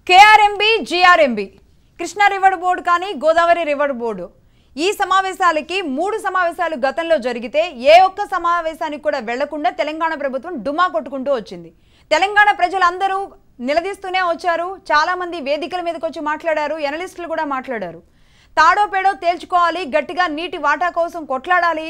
KRMB GRMB Krishna river board కానీ Godavari river board ఈ సమావేశాలకి మూడు సమావేశాలు గతంలో జరిగితే ఏ ఒక్క సమావేశానికి కూడా వెళ్లకుండా తెలంగాణ ప్రభుత్వం డుమా కొట్టుకుంటూ వచ్చింది తెలంగాణ ప్రజలందరూ నిలదీస్తూనే వచ్చారు చాలా మంది వేదికల మీదకి వచ్చి మాట్లాడారు ఎనలిస్టులు కూడా మాట్లాడారు తాడో పేడో తేల్చుకోవాలి గట్టిగా నీటి వాటా కోసం కొట్లాడాలి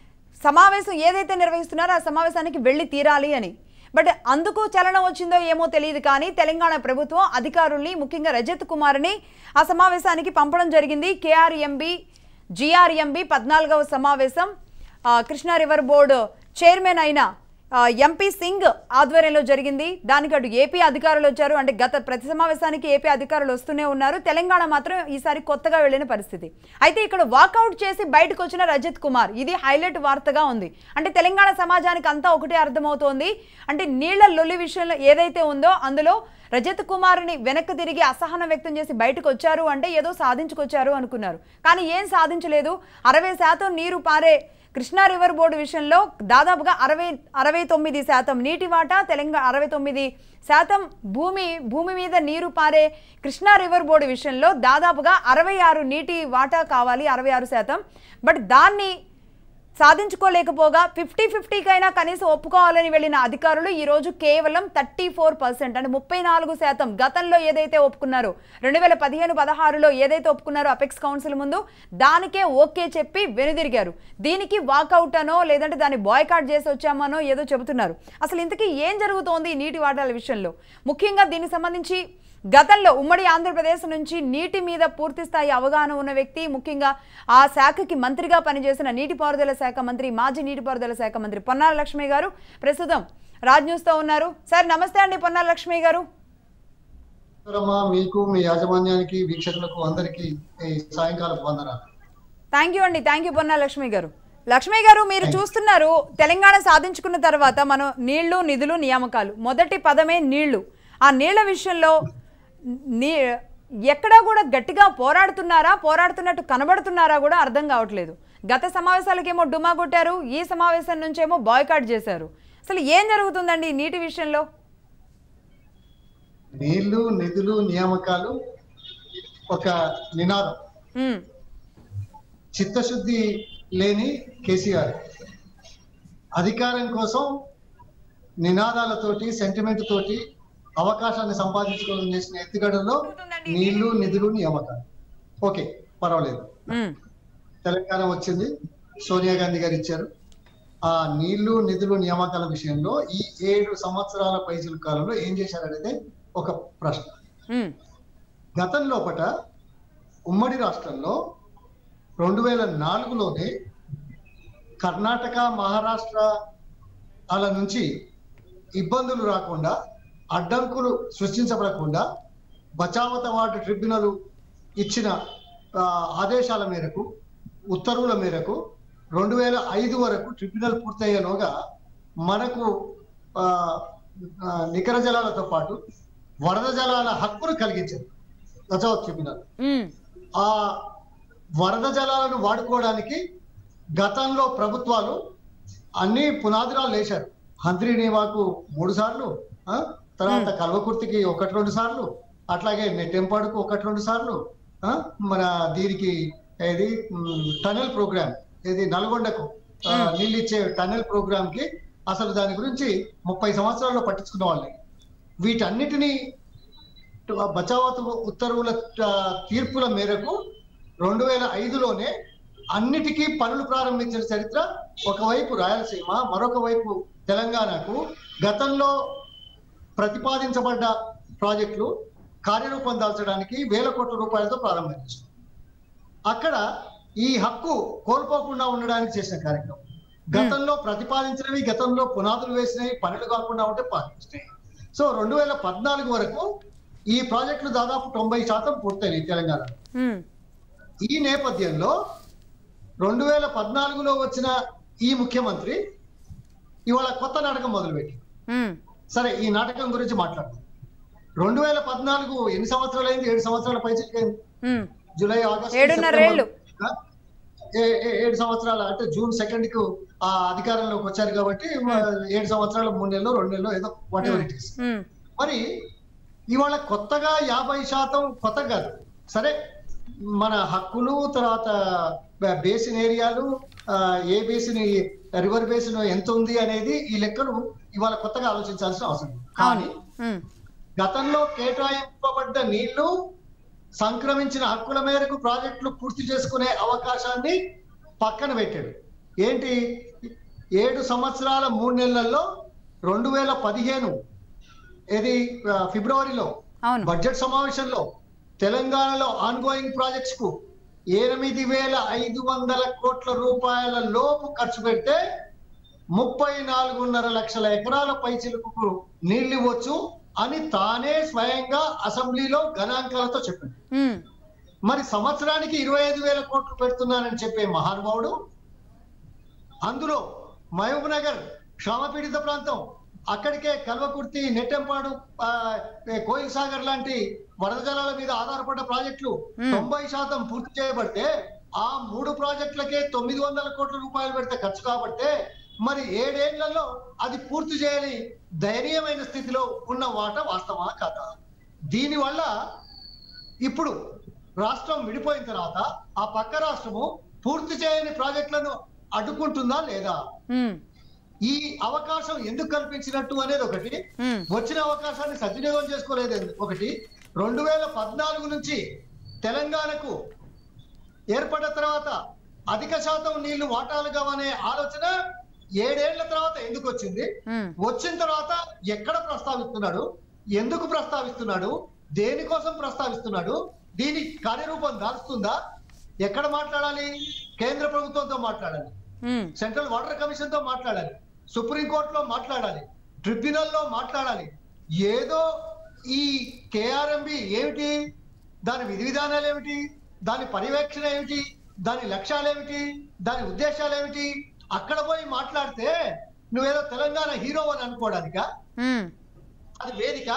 సమావేశం ఏదైతే నిర్వహిస్తున్నారో ఆ సమావేశానికి వెళ్ళి తీరాలి అని బట్ అందుకు చలనం వచ్చిందో ఏమో తెలియదు కానీ తెలంగాణ ప్రభుత్వం అధికారుల్ని ముఖ్యంగా రజత్ కుమార్ని ఆ సమావేశానికి పంపడం జరిగింది కేఆర్ఎంబి జిఆర్ఎంబి పద్నాలుగవ సమావేశం ఆ, కృష్ణా రివర్ బోర్డు చైర్మన్ అయిన ఆ, ఎంపీ సింగ్ ఆధ్వర్యంలో జరిగింది దానికి అటు ఏపీ అధికారులు వచ్చారు అంటే గత ప్రతి సమావేశానికి ఏపీ అధికారులు వస్తూనే ఉన్నారు తెలంగాణ మాత్రం ఈసారి కొత్తగా వెళ్ళిన పరిస్థితి అయితే ఇక్కడ వాకౌట్ చేసి బయటకు వచ్చిన రజత్ కుమార్ ఇది హైలైట్ వార్తగా ఉంది అంటే తెలంగాణ సమాజానికి అంతా ఒకటే అర్థమవుతోంది అంటే నీళ్ల లొల్లి విషయంలో ఏదైతే ఉందో అందులో రజత్ కుమార్ని వెనక్కి తిరిగి అసహనం వ్యక్తం చేసి బయటకు వచ్చారు అంటే ఏదో సాధించుకొచ్చారు అనుకున్నారు కానీ ఏం సాధించలేదు అరవై శాతం నీరు పారే కృష్ణా రివర్ బోర్డు విషయంలో దాదాపుగా అరవై అరవై తొమ్మిది శాతం నీటి వాటా తెలంగాణ అరవై తొమ్మిది శాతం భూమి భూమి మీద నీరు పారే కృష్ణా రివర్ బోర్డు విషయంలో దాదాపుగా అరవై ఆరు నీటి వాటా కావాలి అరవై ఆరు శాతం బట్ దాన్ని సాధించుకోలేకపోగా ఫిఫ్టీ ఫిఫ్టీకైనా కనీసం ఒప్పుకోవాలని వెళ్ళిన అధికారులు ఈ రోజు కేవలం థర్టీ ఫోర్ పర్సెంట్ అంటే ముప్పై నాలుగు శాతం గతంలో ఏదైతే ఒప్పుకున్నారో రెండు వేల పదిహేను పదహారులో ఏదైతే ఒప్పుకున్నారో అపెక్స్ కౌన్సిల్ ముందు దానికే ఓకే చెప్పి వెనుదిరిగారు దీనికి వాకౌట్ అనో లేదంటే దాన్ని బాయ్కాట్ చేసి వచ్చామనో ఏదో చెబుతున్నారు అసలు ఇంతకీ ఏం జరుగుతోంది ఈ నీటి వాటాల విషయంలో ముఖ్యంగా దీనికి సంబంధించి గతంలో ఉమ్మడి ఆంధ్రప్రదేశ్ నుంచి నీటి మీద పూర్తి స్థాయి అవగాహన ఉన్న వ్యక్తి ముఖ్యంగా ఆ శాఖకి మంత్రిగా పనిచేసిన నీటిపారుదల శాఖ మంత్రి మాజీ నీటిపారుదల శాఖ మంత్రి పొన్నాల లక్ష్మి గారు ప్రస్తుతం రాజ్ న్యూస్తో ఉన్నారు సార్ నమస్తే అండి పొన్నాల లక్ష్మి గారు నమస్కారమ్మా మీకు మీ యాజమాన్యానికి వీక్షకులకు అందరికీ ఈ సాయంకాలం వందనాలు థ్యాంక్ యూ అండి థ్యాంక్ యూ పొన్నాల లక్ష్మి గారు లక్ష్మి గారు మీరు చూస్తున్నారు తెలంగాణ సాధించుకున్న తర్వాత మనం నీళ్లు నిధులు నియామకాలు మొదటి పదమే నీళ్లు ఆ నీళ్ల విషయంలో నీ ఎక్కడా కూడా గట్టిగా పోరాడుతున్నారా పోరాడుతున్నట్టు కనబడుతున్నారా కూడా అర్థం కావట్లేదు గత సమావేశాలకేమో డుమా కొట్టారు ఈ సమావేశం నుంచేమో బాయ్కాట్ చేశారు అసలు ఏం జరుగుతుందండి ఈ నీటి విషయంలో నీళ్లు నిధులు నియామకాలు ఒక నినాదం ఉమ్, చిత్తశుద్ధి లేని కేసీఆర్ అధికారం కోసం నినాదాలతోటి సెంటిమెంట్ తోటి అవకాశాన్ని సంపాదించుకోవడం చేసిన ఎత్తుగడలో నీళ్లు నిధులు నియామకాలు ఓకే పర్వాలేదు ఉమ్, తెలంగాణ వచ్చింది సోనియా గాంధీ గారు ఇచ్చారు ఆ నీళ్లు నిధులు నియామకాల విషయంలో ఈ ఏడు సంవత్సరాల పైసల కాలంలో ఏం చేశారనేది ఒక ప్రశ్న ఉమ్, గతం లోపట ఉమ్మడి రాష్ట్రంలో రెండు వేల నాలుగులోనే కర్ణాటక మహారాష్ట్ర అల నుంచి ఇబ్బందులు రాకుండా అడ్డంకులు సృష్టించబడకుండా బచావత వార్డు ట్రిబ్యునల్ ఇచ్చిన ఆ, ఆదేశాల మేరకు ఉత్తర్వుల మేరకు రెండు వేల ఐదు వరకు ట్రిబ్యునల్ పూర్తయ్యేలోగా మనకు ఆ, ఆ, నికర జలాలతో పాటు వరద జలాల హక్కును కలిగించారు బచావత్ ట్రిబ్యునల్ ఉమ్, ఆ వరద జలాలను వాడుకోవడానికి గతంలో ప్రభుత్వాలు అన్ని పునాదిరాలు వేశారు హంద్రీనీవాకు మూడు సార్లు ఆ, తర్వాత కల్వకుర్తికి ఒకటి రెండు సార్లు అట్లాగే నెట్టెంపాడుకు ఒకటి రెండు సార్లు ఆ, మన దీనికి ఏది మ్, టనెల్ ప్రోగ్రామ్ ఏది నల్గొండకు ఆ, నీళ్ళు ఇచ్చే టనెల్ ప్రోగ్రామ్ కి అసలు దాని గురించి ముప్పై సంవత్సరాల్లో పట్టించుకున్న వాళ్ళని వీటన్నిటినీ బచావత్ ఉత్తర్వుల ఆ, తీర్పుల మేరకు రెండు వేల ఐదులోనే అన్నిటికీ పనులు ప్రారంభించిన చరిత్ర ఒకవైపు రాయలసీమ మరొక వైపు తెలంగాణకు గతంలో ప్రతిపాదించబడ్డ ప్రాజెక్టులు కార్యరూపం దాల్చడానికి వేల కోట్ల రూపాయలతో ప్రారంభించారు అక్కడ ఈ హక్కు కోల్పోకుండా ఉండడానికి చేసిన కార్యక్రమం గతంలో ప్రతిపాదించినవి గతంలో పునాదులు వేసినవి పనులు కాకుండా ఉంటే పాటించినాయి సో రెండు వేల పద్నాలుగు వరకు ఈ ప్రాజెక్టులు దాదాపు తొంభై శాతం పూర్తయినాయి తెలంగాణ ఉమ్, ఈ నేపథ్యంలో రెండు వేల పద్నాలుగులో వచ్చిన ఈ ముఖ్యమంత్రి ఇవాళ కొత్త నాటకం మొదలుపెట్టి ఉమ్, సరే ఈ నాటకం గురించి మాట్లాడదాం రెండు వేల పద్నాలుగు ఎన్ని సంవత్సరాలు అయింది ఏడు సంవత్సరాల పైసలకి ఉమ్, జూలై ఆగస్టు ఏడున్నరేళ్ళు. సెప్టెంబర్, ఏ- ఏ- ఏడు సంవత్సరాలు అంటే జూన్ సెకండ్ కు ఆ అధికారంలోకి వచ్చారు కాబట్టి ఏడు సంవత్సరాలు మూడు నెలలు రెండు నెలలు ఏదో whatever it is um, మరి ఇవాళ కొత్తగా యాభై శాతం కొత్త కాదు సరే మన హక్కులు తర్వాత బ- బేసిన్ ఏరియాలు ఆ, ఏ బేసిన్ రివర్ బేసిన్ ఎంత ఉంది అనేది ఈ లెక్కలు ఇవాళ కొత్తగా ఆలోచించాల్సిన అవసరం ఉంది. కానీ ఉమ్, గతంలో కేటాయింపబడ్డ నీళ్లు సంక్రమించిన హక్కుల మేరకు ప్రాజెక్టులు పూర్తి చేసుకునే అవకాశాన్ని పక్కన పెట్టాడు ఏంటి ఏడు సంవత్సరాల మూడు నెలల్లో రెండు వేల పదిహేను ఇది ఆ, ఫిబ్రవరిలో అవును బడ్జెట్ సమావేశంలో తెలంగాణలో ఆన్గోయింగ్ ప్రాజెక్ట్స్ కు ఎనిమిది వేల ఐదు వందల కోట్ల రూపాయల లోపు ఖర్చు పెడితే ముప్పై నాలుగున్నర లక్షల ఎకరాల పైచిలుకు నీళ్లు ఇవ్వచ్చు అని తానే స్వయంగా అసెంబ్లీలో గణాంకాలతో చెప్పింది ఉమ్, మరి సంవత్సరానికి ఇరవై ఐదు వేల కోట్లు పెడుతున్నానని చెప్పే మహానుభావుడు అందులో మహబూబ్ నగర్ క్షామపీడిత ప్రాంతం అక్కడికే కల్వకుర్తి నెట్టెంపాడు ఆ, ఏ, కోయిల్ సాగర్ లాంటి వరద జలాల మీద ఆధారపడ్డ ప్రాజెక్టులు Hmm. తొంభై శాతం పూర్తి చేయబడితే ఆ మూడు ప్రాజెక్టులకే తొమ్మిది వందల కోట్ల రూపాయలు పెడితే ఖర్చు కాబట్టే మరి ఏడేళ్లలో అది పూర్తి చేయని దయనీయమైన స్థితిలో ఉన్న మాట వాస్తవా కాదా దీనివల్ల ఇప్పుడు రాష్ట్రం విడిపోయిన తర్వాత ఆ పక్క రాష్ట్రము పూర్తి చేయని ప్రాజెక్టులను అడ్డుకుంటుందా లేదా ఉమ్, ఈ అవకాశం ఎందుకు కల్పించినట్టు అనేది ఒకటి ఉమ్, వచ్చిన అవకాశాన్ని సద్వినియోగం చేసుకోలేదు ఎందు- ఒకటి రెండు వేల పద్నాలుగు నుంచి తెలంగాణకు ఏర్పడిన తర్వాత అధిక శాతం నీళ్లు వాటాలు కావనే ఆలోచన ఏడేళ్ల తర్వాత ఎందుకు వచ్చింది ఉమ్, వచ్చిన తర్వాత ఎక్కడ ప్రస్తావిస్తున్నాడు ఎందుకు ప్రస్తావిస్తున్నాడు దేనికోసం ప్రస్తావిస్తున్నాడు దీని కార్యరూపం దాల్స్తుందా ఎక్కడ మాట్లాడాలి కేంద్ర ప్రభుత్వంతో మాట్లాడాలి ఉమ్, సెంట్రల్ వాటర్ కమిషన్ తో మాట్లాడాలి సుప్రీంకోర్టులో మాట్లాడాలి ట్రిబ్యునల్లో మాట్లాడాలి ఏదో ఈ కేఆర్ఎంబి ఏమిటి దాని విధి విధానాలు ఏమిటి దాని పర్యవేక్షణ ఏమిటి దాని లక్ష్యాలు ఏమిటి దాని ఉద్దేశాలు ఏమిటి అక్కడ పోయి మాట్లాడితే నువ్వేదో తెలంగాణ హీరో అని అనుకోవడానికా ఉమ్, అది వేదిక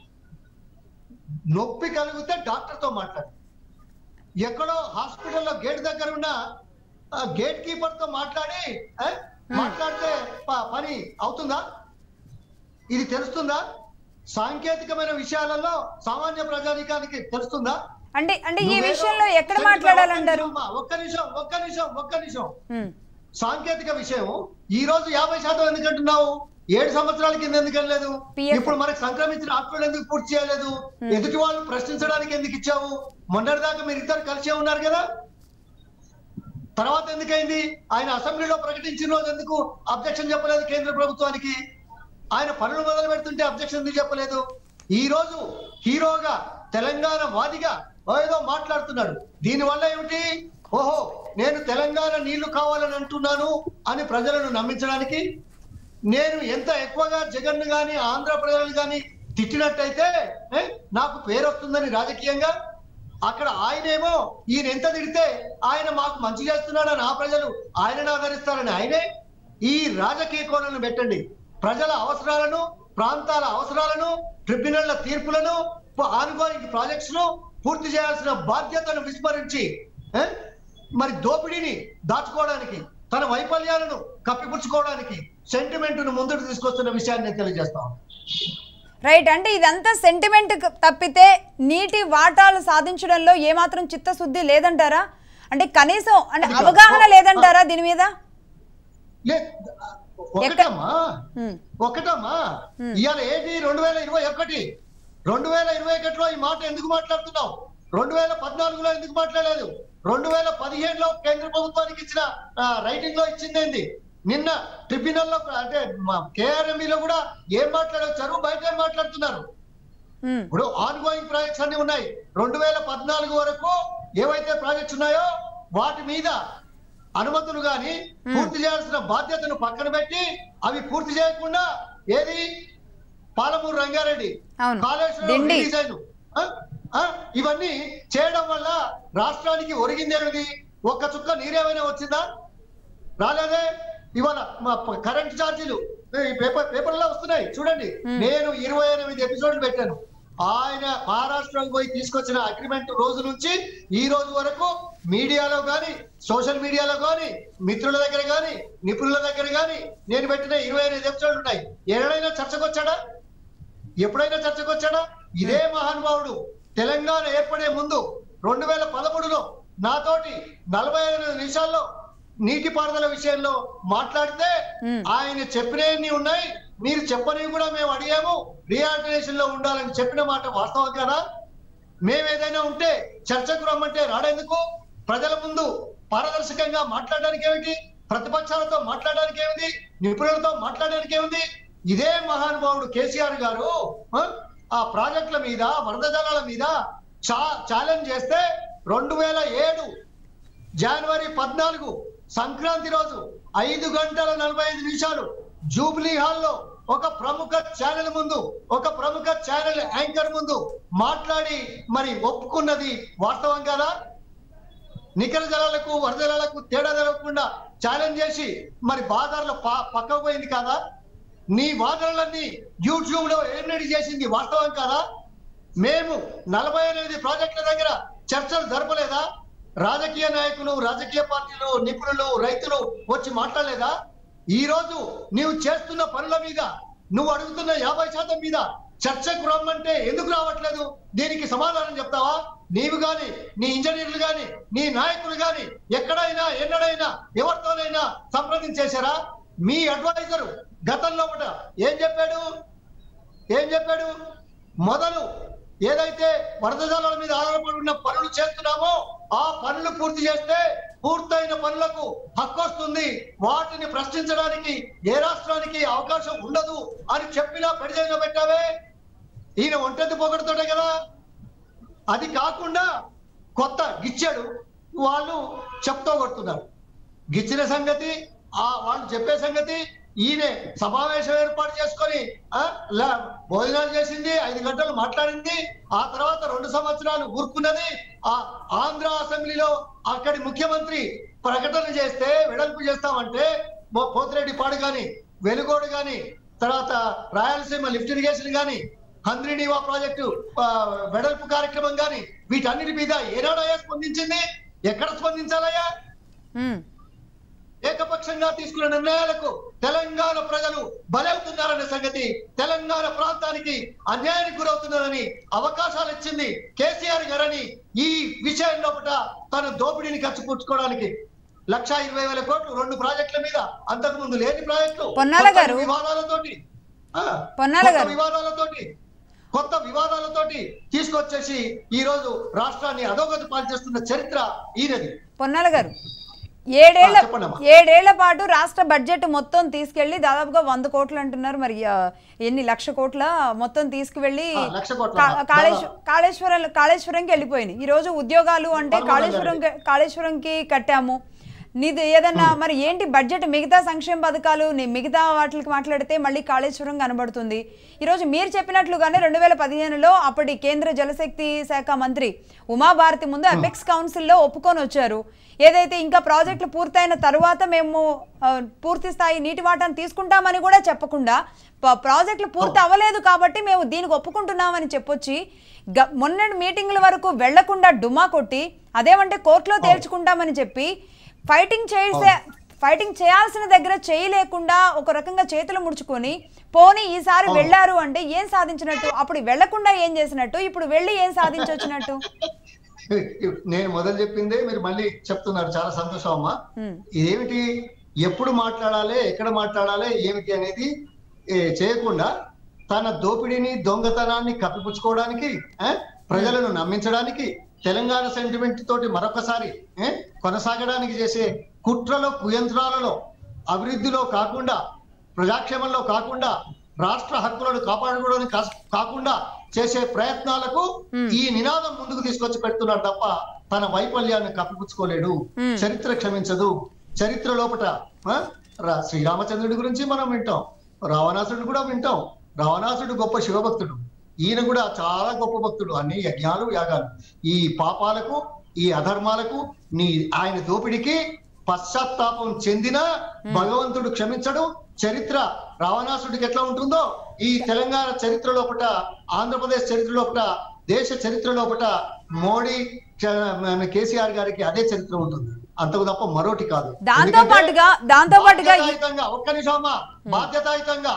నొప్పి కలిగితే డాక్టర్ తో మాట్లాడు ఎక్కడో హాస్పిటల్లో గేట్ దగ్గర ఉన్న ఆ, గేట్ కీపర్ తో మాట్లాడి ఆ, మాట్లాడితే ప- పని అవుతుందా ఇది తెలుస్తుందా సాంకేతికమైన విషయాలలో సామాన్య ప్రజానికానికి తెలుస్తుందా అంటే అంటే ఈ నువ్వేదో విషయంలో ఎక్కడ ఒక్క మాట్లాడాలంటారు నిమిషం, ఒక్క నిమిషం ఒక్క నిమిషం ఒక్క నిమిషం ఉమ్, సాంకేతిక విషయం ఈ రోజు యాభై శాతం ఎందుకంటున్నావు ఏడు సంవత్సరాల కింద ఎందుకు వెళ్ళలేదు PF. ఇప్పుడు మనకు సంక్రమించిన హక్కులు ఎందుకు పూర్తి చేయలేదు ఎదుటి వాళ్ళు ప్రశ్నించడానికి ఎందుకు ఇచ్చావు మొన్నటిదాకా మీరు ఇద్దరు కలిసే ఉన్నారు కదా తర్వాత ఎందుకైంది ఆయన అసెంబ్లీలో ప్రకటించిన రోజు ఎందుకు అబ్జెక్షన్ చెప్పలేదు కేంద్ర ప్రభుత్వానికి ఆయన పనులు మొదలు పెడుతుంటే అబ్జెక్షన్ ఎందుకు చెప్పలేదు ఈ రోజు హీరోగా తెలంగాణ వాదిగా ఏదో మాట్లాడుతున్నాడు దీని వల్ల ఏమిటి ఓహో నేను తెలంగాణ నీళ్లు కావాలని అంటున్నాను అని ప్రజలను నమ్మించడానికి నేను ఎంత ఎక్కువగా జగన్ గాని ఆంధ్ర ప్రజలు గాని తిట్టినట్టయితే ఏ, నాకు పేరు వస్తుందని రాజకీయంగా అక్కడ ఆయనేమో ఈయన ఎంత తిడితే ఆయన మాకు మంచి చేస్తున్నాడని ఆ ప్రజలు ఆయనను ఆదరిస్తారని ఆయనే ఈ రాజకీయ కోణాలను పెట్టండి ప్రజల అవసరాలను ప్రాంతాల అవసరాలను ట్రిబ్యునల్ల తీర్పులను ఆనుకోని ప్రాజెక్ట్స్ ను పూర్తి చేయాల్సిన బాధ్యతను విస్మరించి ఏ, మరి దోపిడీని దాచుకోవడానికి తన వైఫల్యాలను కప్పిపుచ్చుకోవడానికి సెంటిమెంట్ ను ముందుకు తీసుకొస్తున్న విషయాన్ని నేను తెలియజేస్తాను రైట్ అంటే ఇదంతా సెంటిమెంట్ తప్పితే నీటి వాటాలు సాధించడంలో ఏమాత్రం చిత్తశుద్ధి లేదంటారా అంటే కనీసం అంటే అది కాదు. అవగాహన లేదంటారా దీని మీద లే ఒకటమ్మా ఉమ్, ఒకటమ్మా ఇవాళ ఏంటి రెండు వేల ఇరవై ఒకటి రెండు వేల ఇరవై ఒకటిలో ఈ మాట ఎందుకు మాట్లాడుతున్నావు రెండు వేల పద్నాలుగులో ఎందుకు మాట్లాడలేదు రెండు వేల పదిహేనులో కేంద్ర ప్రభుత్వానికి ఇచ్చిన రైటింగ్ లో ఇచ్చిందేంది నిన్న ట్రిబ్యునల్ లో అంటే కేఆర్ఎంఈ లో కూడా ఏం మాట్లాడొచ్చారు బయట ఏం మాట్లాడుతున్నారు ఉమ్, ఇప్పుడు ఆన్ గోయింగ్ ప్రాజెక్ట్స్ అన్ని ఉన్నాయి రెండు వేల పద్నాలుగు వరకు ఏవైతే ప్రాజెక్ట్స్ ఉన్నాయో వాటి మీద అనుమతులు గాని పూర్తి చేయాల్సిన బాధ్యతను పక్కన పెట్టి అవి పూర్తి చేయకుండా ఏది పాలమూరు రంగారెడ్డి అవును. కాళేశ్వరం దిండి. డిజైన్ ఇవన్నీ చేయడం వల్ల రాష్ట్రానికి ఒరిగిందేమిటి ఒక్క చుక్క నీరేమైనా వచ్చిందా రాలేదే ఇవాళ మా ప- కరెంట్ ఛార్జీలు ఈ పేపర్ పేపర్లో వస్తున్నాయి చూడండి నేను ఇరవై ఎనిమిది ఎపిసోడ్లు పెట్టాను ఆయన మహారాష్ట్రకు పోయి తీసుకొచ్చిన అగ్రిమెంట్ రోజు నుంచి ఈ రోజు వరకు మీడియాలో గాని సోషల్ మీడియాలో గాని మిత్రుల దగ్గర గాని నిపుణుల దగ్గర గాని నేను పెట్టిన ఇరవై ఎనిమిది ఎపిసోడ్లు ఉన్నాయి ఎక్కడైనా చర్చకొచ్చాడా ఎప్పుడైనా చర్చకొచ్చాడా ఇదే మహానుభావుడు తెలంగాణ ఏర్పడే ముందు రెండు వేల పదమూడులో నాతోటి నలభై ఎనిమిది నిమిషాల్లో నీటిపారుదల విషయంలో మాట్లాడితే మ్మ్. ఆయన చెప్పినవి ఉన్నాయి మీరు చెప్పనివి కూడా మేము అడిగాము రీఆర్గనైజేషన్ లో ఉండాలని చెప్పిన మాట వాస్తవం కదా మేము ఏదైనా ఉంటే చర్చకు రమ్మంటే రాడేందుకు ప్రజల ముందు పారదర్శకంగా మాట్లాడడానికి ఏమిటి ప్రతిపక్షాలతో మాట్లాడడానికి ఏమిటి నిపుణులతో మాట్లాడడానికి ఏమిటి ఇదే మహానుభావుడు కేసీఆర్ గారు ఆ, ఆ ప్రాజెక్టుల మీద వరద జలాల మీద చా ఛాలెంజ్ చేస్తే రెండు వేల ఏడు జనవరి పద్నాలుగు సంక్రాంతి రోజు ఐదు గంటల నలభై ఐదు నిమిషాలు జూబ్లీ హాల్లో ఒక ప్రముఖ ఛానల్ ముందు ఒక ప్రముఖ ఛానల్ యాంకర్ ముందు మాట్లాడి మరి ఒప్పుకున్నది వాస్తవం కదా నికర జలాలకు వరద జలాలకు తేడా జరగకుండా ఛాలెంజ్ చేసి మరి బాధారులు పక్కకు పోయింది కాదా నీ వాదనలన్నీ యూట్యూబ్ లో ఎన్నడి చేసింది వాస్తవం కాదా మేము నలభై ఎనిమిది ప్రాజెక్టుల దగ్గర చర్చలు జరపలేదా రాజకీయ నాయకులు రాజకీయ పార్టీలు నిపుణులు రైతులు వచ్చి మాట్లాడలేదా ఈ రోజు నీవు చేస్తున్న పనుల మీద నువ్వు అడుగుతున్న యాభై శాతం మీద చర్చకు రమ్మంటే ఎందుకు రావట్లేదు దీనికి సమాధానం చెప్తావా నీవు గాని నీ ఇంజనీర్లు గాని నీ నాయకులు గాని ఎక్కడైనా ఎన్నడైనా ఎవరితోనైనా సంప్రదించేశారా మీ అడ్వైజర్ గతంలో కూడా ఏం చెప్పాడు ఏం చెప్పాడు మొదలు ఏదైతే వరద జలాల మీద ఆధారపడి ఉన్న పనులు చేస్తున్నామో ఆ పనులు పూర్తి చేస్తే పూర్తయిన పనులకు హక్కు వస్తుంది వాటిని ప్రశ్నించడానికి ఏ రాష్ట్రానికి అవకాశం ఉండదు అని చెప్పినా పెడిజైన పెట్టావే ఈయన ఒంటెద్దు పొగడుతోటే కదా అది కాకుండా కొత్త గిచ్చాడు వాళ్ళు చెప్తూ కొడుతున్నారు గిచ్చిన సంగతి ఆ వాళ్ళు చెప్పే సంగతి ఈయనే సమావేశం ఏర్పాటు చేసుకొని ఆ, లా- భోజనాలు చేసింది ఐదు గంటలు మాట్లాడింది ఆ తర్వాత రెండు సంవత్సరాలు ఊరుకున్నది ఆ ఆంధ్ర అసెంబ్లీలో అక్కడి ముఖ్యమంత్రి ప్రకటన చేస్తే వెడల్పు చేస్తామంటే మో- పోతిరెడ్డి పాడు గాని వెలుగోడు గాని తర్వాత రాయలసీమ లిఫ్ట్ ఇరిగేషన్ గాని హంద్రినీవా ప్రాజెక్టు ఆ, వెడల్పు కార్యక్రమం గాని వీటన్నిటి మీద ఏనాడయ్యా స్పందించింది ఎక్కడ స్పందించాలయ్యా ఉమ్. ఏకపక్షంగా తీసుకున్న నిర్ణయాలకు తెలంగాణ ప్రజలు బలవుతున్నారనే సంగతి తెలంగాణ ప్రాంతానికి అన్యాయానికి గురవుతున్నారని అవకాశాలు ఇచ్చింది కేసీఆర్ గారని ఈ విషయం లోపల తన దోపిడీని ఖర్చు పుచ్చుకోవడానికి లక్ష ఇరవై వేల కోట్లు రెండు ప్రాజెక్టుల మీద అంతకు ముందు లేని ప్రాజెక్టులు పొన్నాల కొత్త గారు. వివాదాలతోటి ఆ, పొన్నాల కొత్త గారు. వివాదాలతోటి కొత్త వివాదాలతోటి తీసుకొచ్చేసి ఈ రోజు రాష్ట్రాన్ని అధోగతి పాల్చేస్తున్న చరిత్ర ఈయనది పొన్నాల గారు ఏడేళ్ల ఆ, చెప్పండమ్మా. ఏడేళ్ల పాటు రాష్ట్ర బడ్జెట్ మొత్తం తీసుకెళ్లి దాదాపుగా వంద కోట్లు అంటున్నారు మరి ఆ, ఎన్ని లక్ష కోట్ల మొత్తం తీసుకువెళ్ళి ఆ, లక్ష కోట్ల. కా- కాళేశ్వ- కాళేశ్వరం కాళేశ్వరంకి వెళ్ళిపోయినాయి ఈ రోజు ఉద్యోగాలు అంటే పదమూడు కాళేశ్వరం కాళేశ్వరంకి కట్టాము నీది ఏదన్నా మరి ఏంటి బడ్జెట్ మిగతా సంక్షేమ పథకాలు నీ మిగతా వాటికి మాట్లాడితే మళ్ళీ కాళేశ్వరం కనబడుతుంది ఈరోజు మీరు చెప్పినట్లుగానే రెండు వేల పదిహేనులో అప్పటి కేంద్ర జలశక్తి శాఖ మంత్రి ఉమాభారతి ముందు అపెక్స్ కౌన్సిల్లో ఒప్పుకొని వచ్చారు ఏదైతే ఇంకా ప్రాజెక్టులు పూర్తయిన తరువాత మేము ఆ, పూర్తి స్థాయి నీటి వాటాను తీసుకుంటామని కూడా చెప్పకుండా ప- ప్రాజెక్టులు పూర్తి అవ్వలేదు కాబట్టి మేము దీనికి ఒప్పుకుంటున్నామని చెప్పొచ్చి గ- మొన్నటి మీటింగ్ల వరకు వెళ్లకుండా డుమా కొట్టి అదేమంటే కోర్టులో తేల్చుకుంటామని చెప్పి ఫైటింగ్ చేసే ఫైటింగ్ చేయాల్సిన దగ్గర చేయలేకుండా ఒక రకంగా చేతులు ముడుచుకొని పోనీ ఈసారి వెళ్ళారు అంటే ఏం సాధించినట్టు అప్పుడు వెళ్లకుండా ఏం చేసినట్టు ఇప్పుడు వెళ్ళి ఏం సాధించొచ్చినట్టు నేను మొదలు చెప్పిందే మీరు మళ్ళీ చెప్తున్నారు చాలా సంతోషం అమ్మా ఉమ్, ఇదేమిటి ఎప్పుడు మాట్లాడాలి ఎక్కడ మాట్లాడాలి ఏమిటి అనేది ఏ, చేయకుండా తన దోపిడీని దొంగతనాన్ని కప్పిపుచ్చుకోవడానికి ఆ, ప్రజలను నమ్మించడానికి తెలంగాణ సెంటిమెంట్ తోటి మరొకసారి ఏ, కొనసాగడానికి చేసే కుట్రలో కుయంత్రాలలో అభివృద్ధిలో కాకుండా ప్రజాక్షేమంలో కాకుండా రాష్ట్ర హక్కులను కాపాడుకోవడానికి కాస్- కాకుండా చేసే ప్రయత్నాలకు ఈ నినాదం ముందుకు తీసుకొచ్చి పెడుతున్నాడు తప్ప తన వైఫల్యాన్ని కప్పిపుచ్చుకోలేడు Hmm. చరిత్ర క్షమించదు చరిత్ర లోపట ఆ, రా- శ్రీరామచంద్రుడి గురించి మనం వింటాం రావణాసుడు కూడా వింటాం రావణాసుడు గొప్ప శివభక్తుడు ఈయన కూడా చాలా గొప్ప భక్తుడు అన్ని యజ్ఞాలు యాగాలు ఈ పాపాలకు ఈ అధర్మాలకు నీ ఆయన దోపిడికి పశ్చాత్తాపం చెందిన భగవంతుడు క్షమించడు చరిత్ర రావణాసుడికి ఎట్లా ఉంటుందో ఈ తెలంగాణ చరిత్ర లోపట ఆంధ్రప్రదేశ్ చరిత్ర లోపట దేశ చరిత్ర లోపట మోడీ చ- మన కేసీఆర్ గారికి అదే చరిత్ర ఉంటుంది అంతకు తప్ప మరోటి కాదు దాంతో ఎందుకంటే పాటుగా దాంతో పాటుగా ఈ- బాధ్యతాయుతంగా ఒక్క నిమిషం అమ్మా బాధ్యతాయుతంగా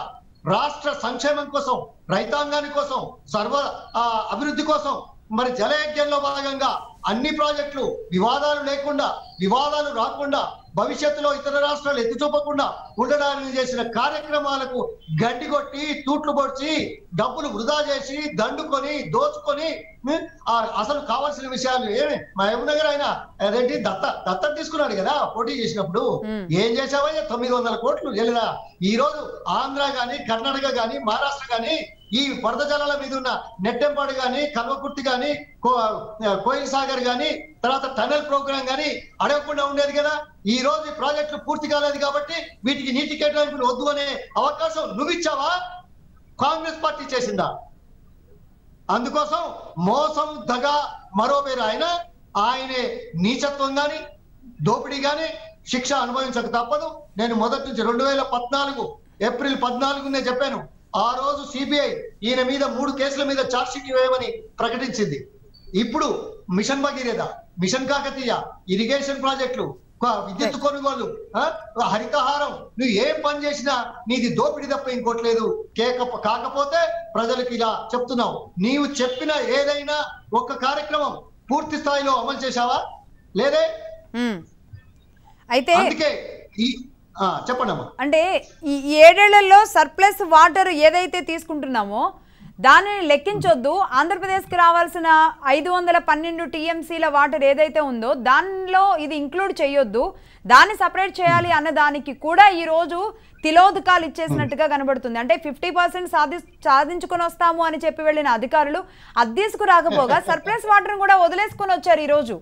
రాష్ట్ర సంక్షేమం కోసం రైతాంగాని కోసం సర్వ ఆ, అభివృద్ధి కోసం మరి జలయజ్ఞంలో భాగంగా అన్ని ప్రాజెక్టులు వివాదాలు లేకుండా వివాదాలు రాకుండా భవిష్యత్తులో ఇతర రాష్ట్రాలు ఎత్తి చూపకుండా ఉండడానికి చేసిన కార్యక్రమాలకు గడ్డి కొట్టి తూట్లు పొడిచి డబ్బులు వృధా చేసి దండుకొని దోచుకొని ఉం, ఆ అసలు కావాల్సిన విషయాలు ఏమి మా నగర్ ఆయన అదేంటి దత్త దత్త తీసుకున్నాడు కదా పోటీ చేసినప్పుడు ఉం. ఏం చేసావయ్యా తొమ్మిది వందల కోట్లు లేదా ఈ రోజు ఆంధ్ర గాని కర్ణాటక గాని మహారాష్ట్ర గాని ఈ వరద జలాల మీద ఉన్న నెట్టెంపాడు గాని కల్వకుర్తి గాని కో- కోయిల్ సాగర్ గాని తర్వాత టనల్ ప్రోగ్రామ్ గాని అడగకుండా ఉండేది కదా ఈ రోజు ఈ ప్రాజెక్టులు పూర్తి కాలేదు కాబట్టి వీటికి నీటి కేటాయింపులు వద్దు అనే అవకాశం నువ్వు ఇచ్చావా కాంగ్రెస్ పార్టీ చేసిందా అందుకోసం మోసం దగ మరో పేరు ఆయన ఆయనే నీచత్వం గాని దోపిడీ గాని శిక్ష అనుభవించక తప్పదు నేను మొదటి నుంచి రెండు వేల పద్నాలుగు ఏప్రిల్ పద్నాలుగునే చెప్పాను ఆ రోజు సిబిఐ ఈయన మీద మూడు కేసుల మీద ఛార్జ్ షీట్ వేయమని ప్రకటించింది ఇప్పుడు mission Bhagiratha mission Kakatiya irrigation ప్రాజెక్టులు క- విద్యుత్ కొనుగోలు ఆ, హరితహారం నువ్వు ఏం పని చేసినా నీది దోపిడీ తప్ప ఇంకోట్లేదు కేక కాకపోతే ప్రజలకు ఇలా చెప్తున్నావు నీవు చెప్పిన ఏదైనా ఒక్క కార్యక్రమం పూర్తి స్థాయిలో అమలు చేశావా లేదే ఉమ్. అయితే అందుకే ఈ ఆ, చెప్పండి అమ్మా అంటే ఈ ఈ ఏడేళ్లలో సర్ప్లస్ వాటర్ ఏదైతే తీసుకుంటున్నామో దానిని లెక్కించొద్దు ఆంధ్రప్రదేశ్కి రావాల్సిన ఐదు వందల పన్నెండు టీఎంసీల వాటర్ ఏదైతే ఉందో దానిలో ఇది ఇంక్లూడ్ చేయొద్దు దాన్ని సపరేట్ చేయాలి అన్న దానికి కూడా ఈ రోజు తిలోదకాలు ఇచ్చేసినట్టుగా కనబడుతుంది అంటే ఫిఫ్టీ పర్సెంట్ సాధి సాధించుకొని వస్తాము అని చెప్పి వెళ్ళిన అధికారులు అది తీసుకురాకపోగా సర్ప్లస్ వాటర్ కూడా వదిలేసుకొని వచ్చారు ఈ రోజు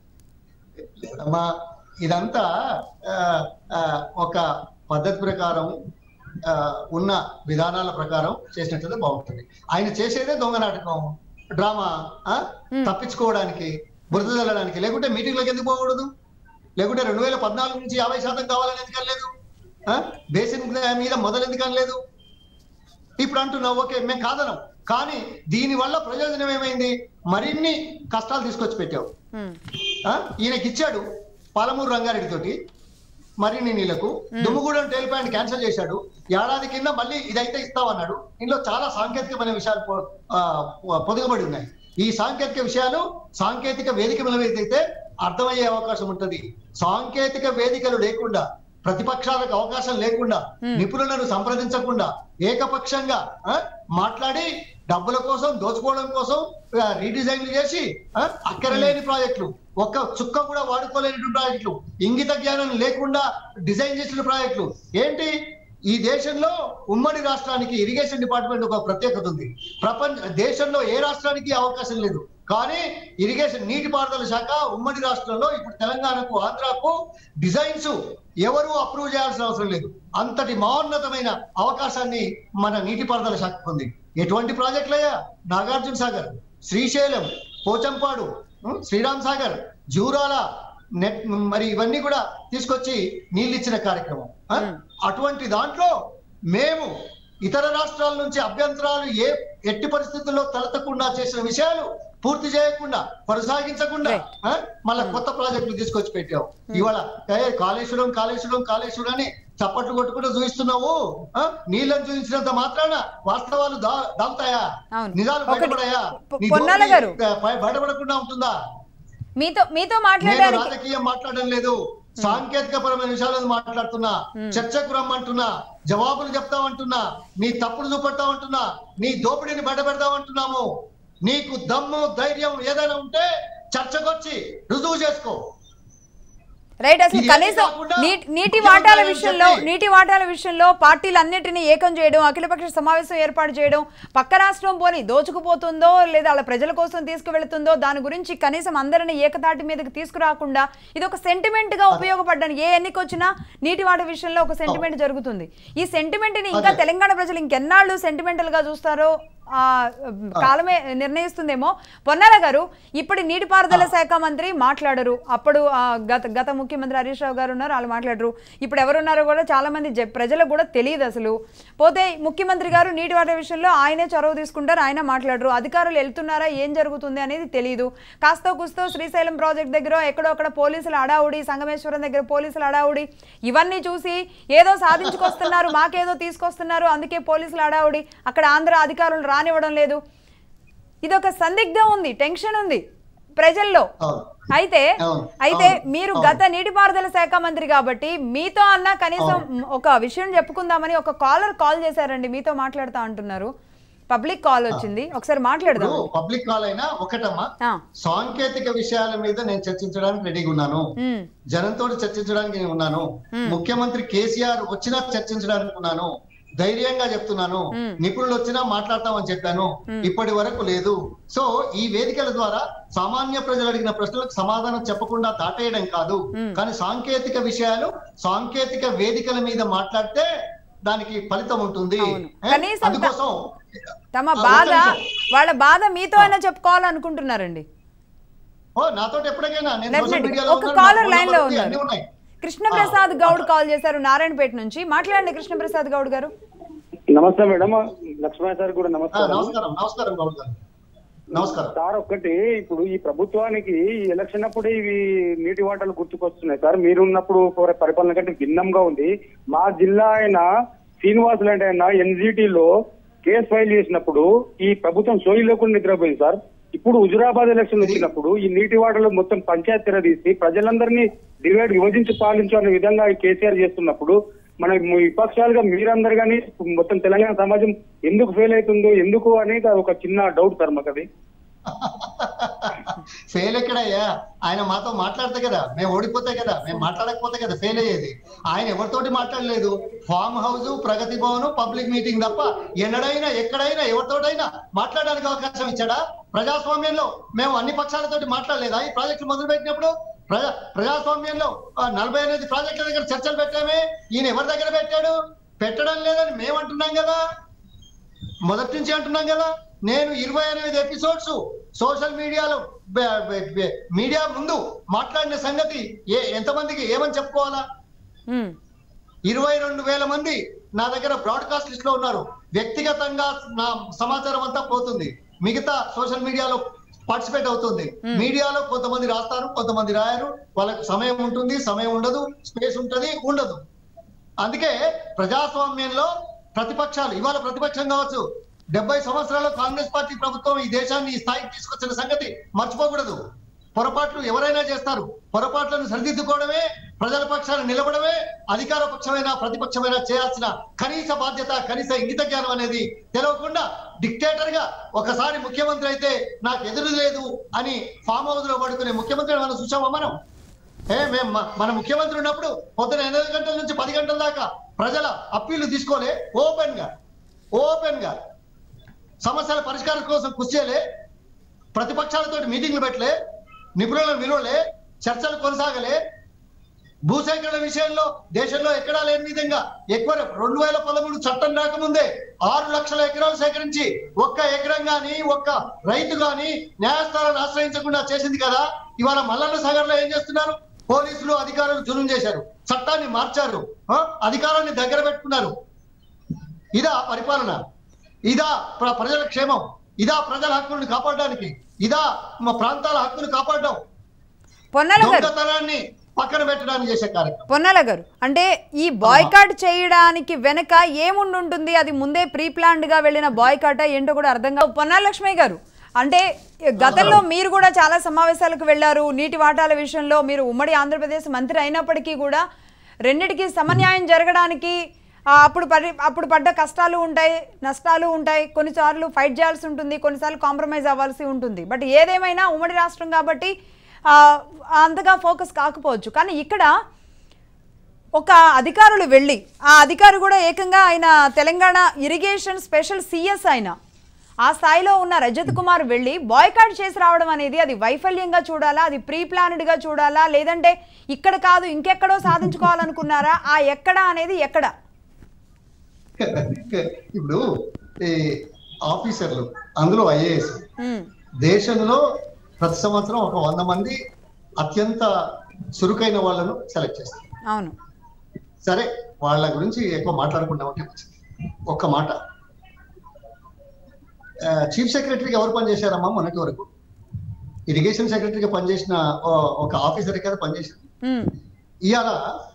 అమ్మా ఇదంతా ఆ, ఆ, ఒక పద్ధతి ప్రకారం ఆ, ఉన్న విధానాల ప్రకారం చేసినట్లయితే బాగుంటుంది ఆయన చేసేదే దొంగ నాటకం డ్రామా ఆ? తప్పించుకోవడానికి బురద చల్లడానికి లేకుంటే మీటింగ్లకు ఎందుకు పోకూడదు లేకుంటే రెండు వేల పద్నాలుగు నుంచి యాభై శాతం కావాలని ఎందుకు అనలేదు ఆ? బేసిన్ మీద మొదలు ఎందుకు అనలేదు ఇప్పుడు అంటున్నావు ఓకే మేము కాదనం కానీ దీని వల్ల ప్రయోజనం ఏమైంది మరిన్ని కష్టాలు తీసుకొచ్చి పెట్టావు ఉమ్. ఆ? ఈయనకి ఇచ్చాడు పాలమూరు రంగారెడ్డి తోటి మరిన్ని నీళ్లకు దుమ్ముగూడెం టైల్ ప్లాంట్ క్యాన్సిల్ చేశాడు ఏడాది కింద మళ్ళీ ఇదైతే ఇస్తామన్నాడు ఇందులో చాలా సాంకేతికమైన విషయాలు పొ- ఆ, పొదుగబడి ఉన్నాయి ఈ సాంకేతిక విషయాలు సాంకేతిక వేదికల మీద అయితే అర్థమయ్యే అవకాశం ఉంటది సాంకేతిక వేదికలు లేకుండా ప్రతిపక్షాలకు అవకాశం లేకుండా నిపుణులను సంప్రదించకుండా ఏకపక్షంగా ఆ, మాట్లాడి డబ్బుల కోసం దోచుకోవడం కోసం ఆ, రీడిజైన్లు చేసి ఆ, అక్కరలేని ప్రాజెక్టులు ఒక్క చుక్క కూడా వాడుకోలేని ప్రాజెక్టులు ఇంగిత జ్ఞానం లేకుండా డిజైన్ చేసిన ప్రాజెక్టులు ఏంటి ఈ దేశంలో ఉమ్మడి రాష్ట్రానికి ఇరిగేషన్ డిపార్ట్మెంట్ ఒక ప్రత్యేకత ఉంది ప్రపంచ దేశంలో ఏ రాష్ట్రానికి అవకాశం లేదు కానీ ఇరిగేషన్ నీటిపారుదల శాఖ ఉమ్మడి రాష్ట్రంలో ఇప్పుడు తెలంగాణకు ఆంధ్రాకు డిజైన్స్ ఎవరు అప్రూవ్ చేయాల్సిన అవసరం లేదు అంతటి మహోన్నతమైన అవకాశాన్ని మన నీటిపారుదల శాఖ ఉంది ఎటువంటి ప్రాజెక్టులయ్యా నాగార్జున సాగర్ శ్రీశైలం పోచంపాడు ఉం, శ్రీరామ్ సాగర్ జూరాల నెట్ మరి ఇవన్నీ కూడా తీసుకొచ్చి నీళ్ళు ఇచ్చిన కార్యక్రమం ఆ? అటువంటి దాంట్లో మేము ఇతర రాష్ట్రాల నుంచి అభ్యంతరాలు ఏ ఎట్టి పరిస్థితుల్లో తలెత్తకుండా చేసిన విషయాలు పూర్తి చేయకుండా కొనసాగించకుండా ఆ? మళ్ళా కొత్త ప్రాజెక్టులు తీసుకొచ్చి పెట్టావు ఇవాళ ఏ కాళేశ్వరం కాళేశ్వరం కాళేశ్వరం అని చప్పట్లు కొట్టుకుంటూ చూపిస్తున్నావు ఆ? నీళ్ళని చూపించినంత మాత్రాన వాస్తవాలు దా దాగుతాయా అవును. నిజాలు ఒకటి- బయటపడాయా పొ- నీ పొన్నాల దోపిడీ, గారు. ఆ, బయ- బయటపడకుండా ఉంటుందా మీతో మీతో నేను మాట్లాడడానికి రాజకీయం మాట్లాడడం లేదు సాంకేతిక పరమైన విషయాలను మాట్లాడుతున్నా చర్చకు రమ్మంటున్నా జవాబులు చెప్తామంటున్నా నీ తప్పులు చూపెడతామంటున్నా నీ దోపిడీని బయట పెడతామంటున్నాము నీకు దమ్ము ధైర్యం ఏదైనా ఉంటే చర్చకొచ్చి రుజువు చేసుకో రైట్ అసలు ఇది కనీసం కాకుండా నీటి నీటి ముఖ్యమంత్రి వాటాల అని విషయంలో చెప్పి- నీటి వాటాల విషయంలో పార్టీలన్నిటినీ ఏకం చేయడం అఖిలపక్ష సమావేశం ఏర్పాటు చేయడం పక్క రాష్ట్రం పోని దోచుకుపోతుందో లేదా అలా ప్రజల కోసం తీసుకువెళుతుందో దాని గురించి కనీసం అందరిని ఏకతాటి మీదకి తీసుకురాకుండా ఇది ఒక సెంటిమెంట్ గా ఉపయోగపడ్డానికి ఏ ఎన్నిక వచ్చినా నీటి వాట విషయంలో ఒక సెంటిమెంట్ జరుగుతుంది ఈ సెంటిమెంట్ ని ఇంకా అదే. తెలంగాణ ప్రజలు ఇంకెన్నాళ్ళు సెంటిమెంటల్ గా చూస్తారో ఆ, కాలమే నిర్ణయిస్తుందేమో పొన్నాల గారు ఇప్పుడు నీటిపారుదల శాఖ మంత్రి మాట్లాడరు అప్పుడు ఆ, గత గత ముఖ్యమంత్రి హరీష్ రావు గారు ఉన్నారు వాళ్ళు మాట్లాడరు ఇప్పుడు ఎవరున్నారో కూడా చాలా మంది జ- ప్రజలకు కూడా తెలియదు అసలు పోతే ముఖ్యమంత్రి గారు నీటి వాటర్ విషయంలో ఆయనే చొరవ తీసుకుంటారు ఆయన మాట్లాడరు అధికారులు వెళ్తున్నారా ఏం జరుగుతుంది అనేది తెలియదు కాస్తో కుస్తో శ్రీశైలం ప్రాజెక్ట్ దగ్గర ఎక్కడో అక్కడ పోలీసులు అడావుడి సంగమేశ్వరం దగ్గర పోలీసులు అడావుడి ఇవన్నీ చూసి ఏదో సాధించుకొస్తున్నారు మాకేదో తీసుకొస్తున్నారు అందుకే పోలీసులు అడావుడి అక్కడ ఆంధ్ర అధికారులు రానివ్వడం లేదు ఇది ఒక సందిగ్ధం ఉంది టెన్షన్ ఉంది ప్రజల్లో అవును అయితే అవును, అయితే అవును, మీరు అవును. గత నీటిపారుదల శాఖ మంత్రి కాబట్టి మీతో అన్న కనీసం ఒక విషయం చెప్పుకుందామని ఒక కాలర్ కాల్ చేశారండి మీతో మాట్లాడుతా అంటున్నారు పబ్లిక్ కాల్ వచ్చింది ఒకసారి మాట్లాడదాం ఇప్పుడు పబ్లిక్ కాల్ అయినా ఒకటమ్మా ఆ, సాంకేతిక విషయాల మీద నేను చర్చించడానికి రెడీగా ఉన్నాను ఉమ్, జనంతో చర్చించడానికి నేను ఉన్నాను ముఖ్యమంత్రి కేసీఆర్ వచ్చినా చర్చించడానికి ఉన్నాను ధైర్యంగా చెప్తున్నాను నిపుణులు వచ్చినా మాట్లాడతామని చెప్పాను ఇప్పటి వరకు లేదు సో ఈ వేదికల ద్వారా సామాన్య ప్రజలు అడిగిన ప్రశ్నలకు సమాధానం చెప్పకుండా దాటేయడం కాదు కానీ సాంకేతిక విషయాలు సాంకేతిక వేదికల మీద మాట్లాడితే దానికి ఫలితం ఉంటుంది అవును. ఏ? కనీసం అందుకోసం తమ ఆ, బాధ ఒక్క నిమిషం. వాళ్ళ బాధ మీతో అయినా చెప్పుకోవాలనుకుంటున్నారండి ఓ నాతో ఎప్పటికైనా నేను Definitely. సోషల్ మీడియాలో ఒక ఉన్నాను, నా caller ఫోన్ line లో నంబర్ ఉంది, ఉన్నారు. అన్నీ ఉన్నాయి కృష్ణప్రసాద్ గౌడ్ కాల్ చేశారు నారాయణపేట నుంచి మాట్లాడండి కృష్ణప్రసాద్ గౌడ్ గారు నమస్తే మేడం లక్ష్మణ్ సార్ కూడా ఆ, నమస్కారం నమస్కారం నమస్కారం గౌడ్ గారు నమస్కారం సార్ ఒక్కటి ఇప్పుడు ఈ ప్రభుత్వానికి ఈ ఎలక్షన్ అప్పుడే ఇవి నీటి వాటలు గుర్తుకొస్తున్నాయి సార్ మీరున్నప్పుడు పరి- పరిపాలన కంటే భిన్నంగా ఉంది మా జిల్లా అయిన శ్రీనివాస్ లాంటి ఆయన NGT లో కేసు ఫైల్ చేసినప్పుడు ఈ ప్రభుత్వం సోయి లేకుండా నిద్రపోయింది సార్ ఇప్పుడు హుజురాబాద్ ఎలక్షన్ వచ్చినప్పుడు ఈ నీటి వాటలు మొత్తం పంచాయత్ తెరదీసి ప్రజలందరినీ డివైడ్ విభజించి పాలించు అనే విధంగా ఈ కేసీఆర్ చేస్తున్నప్పుడు మన విపక్షాలుగా మీరందరు కానీ మొత్తం తెలంగాణ సమాజం ఎందుకు ఫెయిల్ అవుతుందో ఎందుకు అనేది ఒక చిన్న డౌట్ సార్ మాకు అది ఫెయిల్ ఎక్కడయ్యా ఆయన మాతో మాట్లాడితే కదా మేము ఓడిపోతే కదా మేము మాట్లాడకపోతే కదా ఫెయిల్ అయ్యేది ఆయన ఎవరితోటి మాట్లాడలేదు farm house Pragathi Bhavan public meeting తప్ప ఎన్నడైనా ఎక్కడైనా ఎవరితోటైనా మాట్లాడడానికి అవకాశం ఇచ్చాడా ప్రజాస్వామ్యంలో మేము అన్ని పక్షాలతోటి మాట్లాడలేదా ఈ ప్రాజెక్టులు మొదలు పెట్టినప్పుడు ప్రజా ప్రజాస్వామ్యంలో ఆ, నలభై ఎనిమిది ప్రాజెక్టుల దగ్గర చర్చలు పెట్టామే ఈయన ఎవరి దగ్గర పెట్టాడు పెట్టడం లేదని మేము అంటున్నాం కదా మొదటి నుంచి అంటున్నాం కదా నేను ఇరవై ఎనిమిది ఎపిసోడ్స్ సోషల్ మీడియాలో బె- బె- బె- మీడియా ముందు మాట్లాడిన సంగతి ఏ ఎంతమందికి ఏమని చెప్పుకోవాలా ఉమ్, ఇరవై రెండు వేల మంది నా దగ్గర బ్రాడ్కాస్ట్ లిస్ట్ లో ఉన్నారు వ్యక్తిగతంగా నా సమాచారం అంతా పోతుంది మిగతా సోషల్ మీడియాలో పార్టిసిపేట్ అవుతుంది మీడియాలో కొంతమంది రాస్తారు కొంతమంది రాయరు వాళ్ళకి సమయం ఉంటుంది సమయం ఉండదు స్పేస్ ఉంటది ఉండదు అందుకే ప్రజాస్వామ్యంలో ప్రతిపక్షాలు ఇవాళ ప్రతిపక్షం కావచ్చు డెబ్బై సంవత్సరాల్లో కాంగ్రెస్ పార్టీ ప్రభుత్వం ఈ దేశాన్ని ఈ స్థాయికి తీసుకొచ్చిన సంగతి మర్చిపోకూడదు పొరపాట్లు ఎవరైనా చేస్తారు పొరపాట్లను సరిదిద్దుకోవడమే ప్రజల పక్షాన నిలబడమే అధికార పక్షమైనా ప్రతిపక్షమైనా చేయాల్సిన కనీస బాధ్యత కనీస ఇంగిత జ్ఞానం అనేది తెలియకుండా డిక్టేటర్ గా ఒకసారి ముఖ్యమంత్రి అయితే నాకు ఎదురు లేదు అని ఫామ్ హౌస్ లో పడుకునే ముఖ్యమంత్రి మనం చూసామా మనం ఏ మేము మ- మన ముఖ్యమంత్రి ఉన్నప్పుడు పొద్దున ఎనిమిది గంటల నుంచి పది గంటల దాకా ప్రజల అప్పీళ్లు తీసుకోలే ఓపెన్ గా ఓపెన్ గా సమస్యల పరిష్కారం కోసం కృషి చేయలే ప్రతిపక్షాలతో మీటింగ్లు పెట్టలే నిపుణులను విలువలే చర్చలు కొనసాగలే భూసేకరణ విషయంలో దేశంలో ఎక్కడా లేని విధంగా ఎక్కువ రెండు వేల పదమూడు చట్టం రాకముందే ఆరు లక్షల ఎకరాలు సేకరించి ఒక్క ఎకరం గాని ఒక్క రైతు గాని న్యాయస్థానాన్ని ఆశ్రయించకుండా చేసింది కదా ఇవాళ మల్లన్న సాగర్ లో ఏం చేస్తున్నారు పోలీసులు అధికారులు జులుం చేశారు చట్టాన్ని మార్చారు ఆ? అధికారాన్ని దగ్గర పెట్టుకున్నారు ఇదా పరిపాలన ఇదా ప్ర- ప్రజల క్షేమం ఇదా ప్రజల హక్కులను కాపాడడానికి ఇదా మా ప్రాంతాల హక్కును కాపాడడం పొన్నాల గారు దొంగతనాన్ని పక్కన పెట్టడానికి చేసే కార్యక్రమం పొన్నాల గారు అంటే ఈ బాయ్కాట్ చేయడానికి వెనక ఏముండి ఉంటుంది అది ముందే ప్రీ ప్లాన్డ్ గా వెళ్ళిన బాయ్కాట్ ఏంటో కూడా అర్థం కాదు పొన్నాల లక్ష్మయ్య గారు అంటే గతంలో మీరు కూడా చాలా సమావేశాలకు వెళ్ళారు నీటి వాటాల విషయంలో మీరు ఉమ్మడి ఆంధ్రప్రదేశ్ మంత్రి అయినప్పటికీ కూడా రెండిటికి సమన్యాయం జరగడానికి ఆ, అప్పుడు పడి అప్పుడు పడ్డ కష్టాలు ఉంటాయి నష్టాలు ఉంటాయి కొన్నిసార్లు ఫైట్ చేయాల్సి ఉంటుంది కొన్నిసార్లు కాంప్రమైజ్ అవ్వాల్సి ఉంటుంది బట్ ఏదేమైనా ఉమ్మడి రాష్ట్రం కాబట్టి ఆ, అంతగా ఫోకస్ కాకపోవచ్చు కానీ ఇక్కడ ఒక అధికారులు వెళ్ళి ఆ అధికారి కూడా ఏకంగా ఆయన తెలంగాణ ఇరిగేషన్ స్పెషల్ సిఎస్ ఆయన ఆ స్థాయిలో ఉన్న రజత్ కుమార్ వెళ్ళి బాయ్కాట్ చేసి రావడం అనేది అది వైఫల్యంగా చూడాలా అది ప్రీ ప్లాన్డ్గా చూడాలా లేదంటే ఇక్కడ కాదు ఇంకెక్కడో సాధించుకోవాలనుకున్నారా ఆ ఎక్కడ అనేది ఎక్కడ ఇప్పుడు ఈ ఆఫీసర్లు అందులో ఐఏఎస్ ఉమ్, దేశంలో ప్రతి సంవత్సరం ఒక వంద మంది అత్యంత చురుకైన వాళ్ళను సెలెక్ట్ చేస్తారు అవును సరే వాళ్ళ గురించి ఎక్కువ మాట్లాడకుండా ఉంటే మంచిది ఒక్క మాట ఆ, చీఫ్ సెక్రటరీగా ఎవరు పనిచేశారమ్మా మొన్నటి వరకు ఇరిగేషన్ సెక్రటరీగా పనిచేసిన ఓ- ఒక ఆఫీసర్ కదా పనిచేసింది ఉమ్, ఇవాళ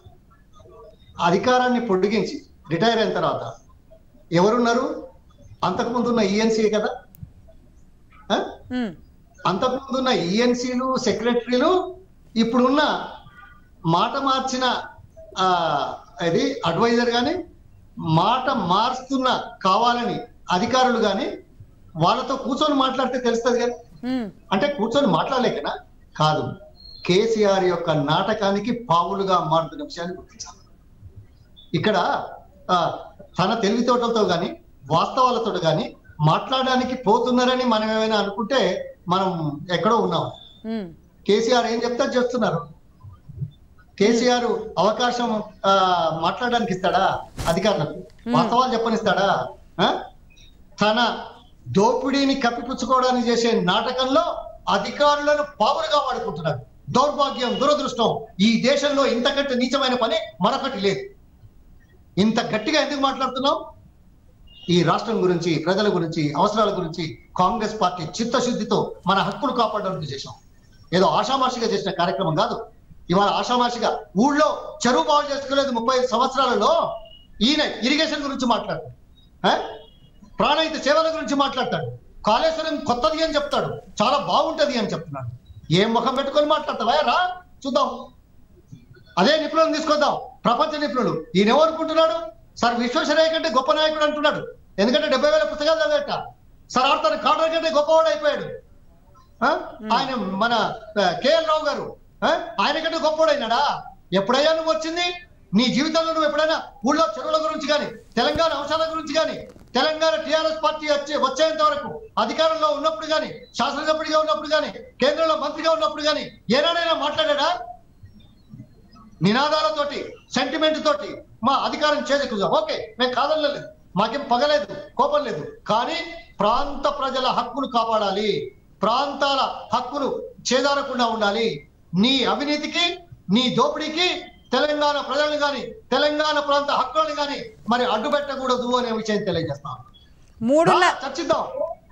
అధికారాన్ని పొడిగించి రిటైర్ అయిన తర్వాత ఎవరున్నారు అంతకుముందు ఉన్న ఈఎన్సీ కదా ఆ? ఉమ్, అంతకుముందున్న ఈఎన్సీలు సెక్రటరీలు ఇప్పుడున్న మాట మార్చిన ఆ, ఇది అడ్వైజర్ కానీ మాట మారుస్తున్న కావాలని అధికారులు కానీ వాళ్ళతో కూర్చొని మాట్లాడితే తెలుస్తుంది కదా ఉమ్, అంటే కూర్చొని మాట్లాడలేకనా కాదు కేసీఆర్ యొక్క నాటకానికి పావులుగా మారుతున్న విషయాన్ని గుర్తించాలి ఇక్కడ ఆ, తన తెలివితోటలతో గాని వాస్తవాలతో గాని మాట్లాడడానికి పోతున్నారని మనం ఏమైనా అనుకుంటే మనం ఎక్కడో ఉన్నాం ఉమ్, కేసీఆర్ ఏం చెప్తా చేస్తున్నారు కేసీఆర్ అవకాశం ఆ, మాట్లాడడానికి ఇస్తాడా అధికారులకు వాస్తవాలు చెప్పనిస్తాడా ఆ? తన దోపిడీని కప్పిపుచ్చుకోవడానికి చేసే నాటకంలో అధికారులను పావులుగా వాడుకుంటున్నారు దౌర్భాగ్యం దురదృష్టం ఈ దేశంలో ఇంతకంటే నీచమైన పని మరొకటి లేదు ఇంత గట్టిగా ఎందుకు మాట్లాడుతున్నాం ఈ రాష్ట్రం గురించి ప్రజల గురించి అవసరాల గురించి కాంగ్రెస్ పార్టీ చిత్తశుద్ధితో మన హక్కులు కాపాడడానికి చేశాం ఏదో ఆషామాషిగా చేసిన కార్యక్రమం కాదు ఇవాళ ఆషామాషిగా ఊళ్ళో చెరువు బాగు చేసుకోలేదు ముప్పై ఐదు సంవత్సరాలలో ఈయన ఇరిగేషన్ గురించి మాట్లాడతాడు ఆ? ప్రాణహిత సేవల గురించి మాట్లాడతాడు కాళేశ్వరం కొత్తది అని చెప్తాడు చాలా బాగుంటది అని చెప్తున్నాడు ఏం ముఖం పెట్టుకొని మాట్లాడతావా రా చూద్దాం అదే నిపుణులను తీసుకొద్దాం ప్రపంచ నిపుణులు ఈయన ఎవరుకుంటున్నాడు సార్ విశ్వేశ్వరయ్య కంటే గొప్ప నాయకుడు అంటున్నాడు ఎందుకంటే డెబ్బై వేల పుస్తకాలు చదివేట సార్ ఆడతాను కాడర్ కంటే గొప్పవాడు అయిపోయాడు ఆ? ఆయన మన కేఎల్ రావు గారు ఆ? ఆయన కంటే గొప్పవాడు అయినాడా ఎప్పుడయ్యా నువ్వు వచ్చింది నీ జీవితంలో నువ్వు ఎప్పుడైనా ఊళ్ళో చెరువుల గురించి కానీ తెలంగాణ అంశాల గురించి కానీ తెలంగాణ టిఆర్ఎస్ పార్టీ వచ్చే వచ్చేంత వరకు అధికారంలో ఉన్నప్పుడు కానీ శాసనసభ్యుడిగా ఉన్నప్పుడు కానీ కేంద్రంలో మంత్రిగా ఉన్నప్పుడు కానీ ఏనాడైనా మాట్లాడాడా నినాదాలతోటి సెంటిమెంట్ తోటి మా అధికారం చేజెక్కుదాం ఓకే మేము కాదనలేదు మాకేం పగలేదు కోపం లేదు కానీ ప్రాంత ప్రజల హక్కులు కాపాడాలి ప్రాంతాల హక్కులు చేదారకుండా ఉండాలి నీ అవినీతికి నీ దోపిడీకి తెలంగాణ ప్రజలను గాని తెలంగాణ ప్రాంత హక్కులను గాని మరి అడ్డు పెట్టకూడదు అనే విషయం తెలియజేస్తాను మూడున్న రా, చర్చిద్దాం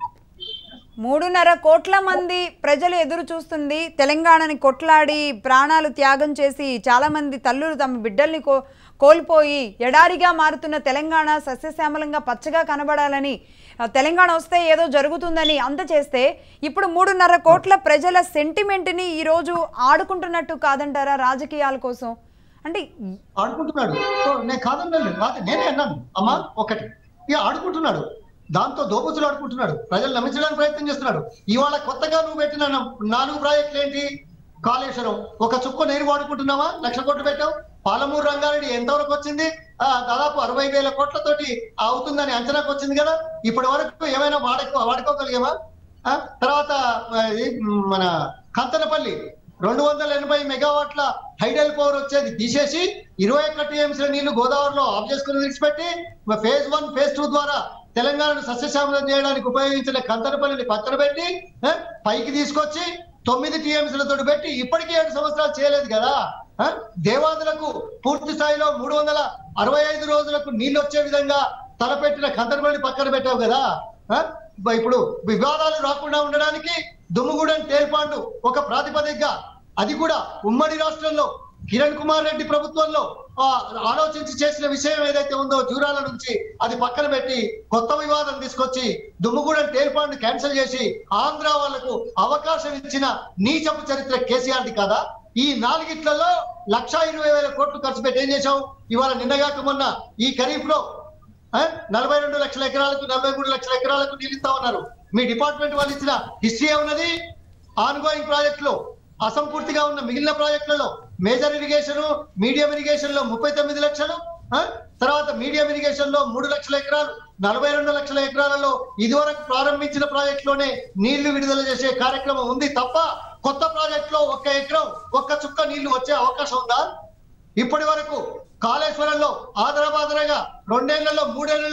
మూడున్నర కోట్ల మంది ప్రజలు ఎదురు చూస్తుంది తెలంగాణని కొట్లాడి ప్రాణాలు త్యాగం చేసి చాలా మంది తల్లులు తమ బిడ్డల్ని కో కోల్పోయి ఎడారిగా మారుతున్న తెలంగాణ సస్యశ్యామలంగా పచ్చగా కనబడాలని ఆ, తెలంగాణ వస్తే ఏదో జరుగుతుందని అంత చేస్తే ఇప్పుడు మూడున్నర కోట్ల ప్రజల సెంటిమెంట్ని ఈరోజు ఆడుకుంటున్నట్టు కాదంటారా రాజకీయాల కోసం అంటే ఆడుకుంటున్నాడు సో నేను కాదన్నాను కాదు నేనే అన్నాను అమ్మా ఒకటి ఇక ఆడుకుంటున్నాడు దాంతో దోబుతులు ఆడుకుంటున్నాడు ప్రజలు నమ్మించడానికి ప్రయత్నం చేస్తున్నాడు ఇవాళ కొత్తగా నువ్వు పెట్టిన న- నాలుగు ప్రాజెక్టులు ఏంటి కాళేశ్వరం ఒక చుక్క నీరు వాడుకుంటున్నావా లక్ష కోట్లు పెట్టావు పాలమూరు రంగారెడ్డి ఎంతవరకు వచ్చింది ఆ, దాదాపు అరవై వేల కోట్లతోటి అవుతుందని అంచనాకు వచ్చింది కదా ఇప్పటి వరకు ఏమైనా వాడుకో వాడుకోగలిగామా ఆ, తర్వాత ఆ, ఇది, మ్, మన కంతనపల్లి రెండు వందల ఎనభై మెగావాట్ల హైడల్ పవర్ వచ్చేది తీసేసి ఇరవై ఒక్క టీఎంసీల నీళ్లు గోదావరిలో ఆఫ్ చేసుకుని విడిచిపెట్టి ఫేజ్ వన్ ఫేజ్ టూ ద్వారా తెలంగాణను సస్యశ్యామలం చేయడానికి ఉపయోగించిన కంతనపల్లిని పక్కన పెట్టి ఆ, పైకి తీసుకొచ్చి తొమ్మిది టీఎంసీలతో పెట్టి ఇప్పటికీ ఏడు సంవత్సరాలు చేయలేదు కదా ఆ, దేవాదులకు పూర్తి స్థాయిలో మూడు వందల అరవై ఐదు రోజులకు నీళ్లు వచ్చే విధంగా తలపెట్టిన కంతనపల్లి పక్కన పెట్టావు కదా ఆ, ఇప్పుడు వివాదాలు రాకుండా ఉండడానికి దుమ్ముగూడెం తేల్పాండు ఒక ప్రాతిపదికగా అది కూడా ఉమ్మడి రాష్ట్రంలో కిరణ్ కుమార్ రెడ్డి ప్రభుత్వంలో ఆ, ఆలోచించి చేసిన విషయం ఏదైతే ఉందో జూరాల నుంచి అది పక్కన పెట్టి కొత్త వివాదం తీసుకొచ్చి దుమ్ముగూడెం తేల్పాండు క్యాన్సిల్ చేసి ఆంధ్ర వాళ్లకు అవకాశం ఇచ్చిన నీచపు చరిత్ర కేసీఆర్ది కాదా ఈ నాలుగిట్లలో లక్షా ఇరవై వేల కోట్లు ఖర్చు పెట్టి ఏం చేశావు ఇవాళ నిన్నగాక మొన్న ఈ ఖరీఫ్ లో ఆ, నలభై రెండు లక్షల ఎకరాలకు నలభై మూడు లక్షల ఎకరాలకు నీళ్ళు ఇస్తా ఉన్నారు మీ డిపార్ట్మెంట్ వాళ్ళు ఇచ్చిన హిస్టరీ ఉన్నది ఆన్ గోయింగ్ ప్రాజెక్టులో అసంపూర్తిగా ఉన్న మిగిలిన ప్రాజెక్టులలో మేజర్ ఇరిగేషన్ మీడియం ఇరిగేషన్ లో ముప్పై తొమ్మిది లక్షలు ఆ, తర్వాత మీడియం ఇరిగేషన్ లో మూడు లక్షల ఎకరాలు నలభై రెండు లక్షల ఎకరాలలో ఇదివరకు ప్రారంభించిన ప్రాజెక్ట్ లోనే నీళ్లు విడుదల చేసే కార్యక్రమం ఉంది తప్ప కొత్త ప్రాజెక్ట్ లో ఒక్క ఎకరం ఒక్క చుక్క నీళ్లు వచ్చే అవకాశం ఉందా ఇప్పటి వరకు కాళేశ్వరంలో ఆదరబాదరగా రెండేళ్లలో మూడేళ్లలో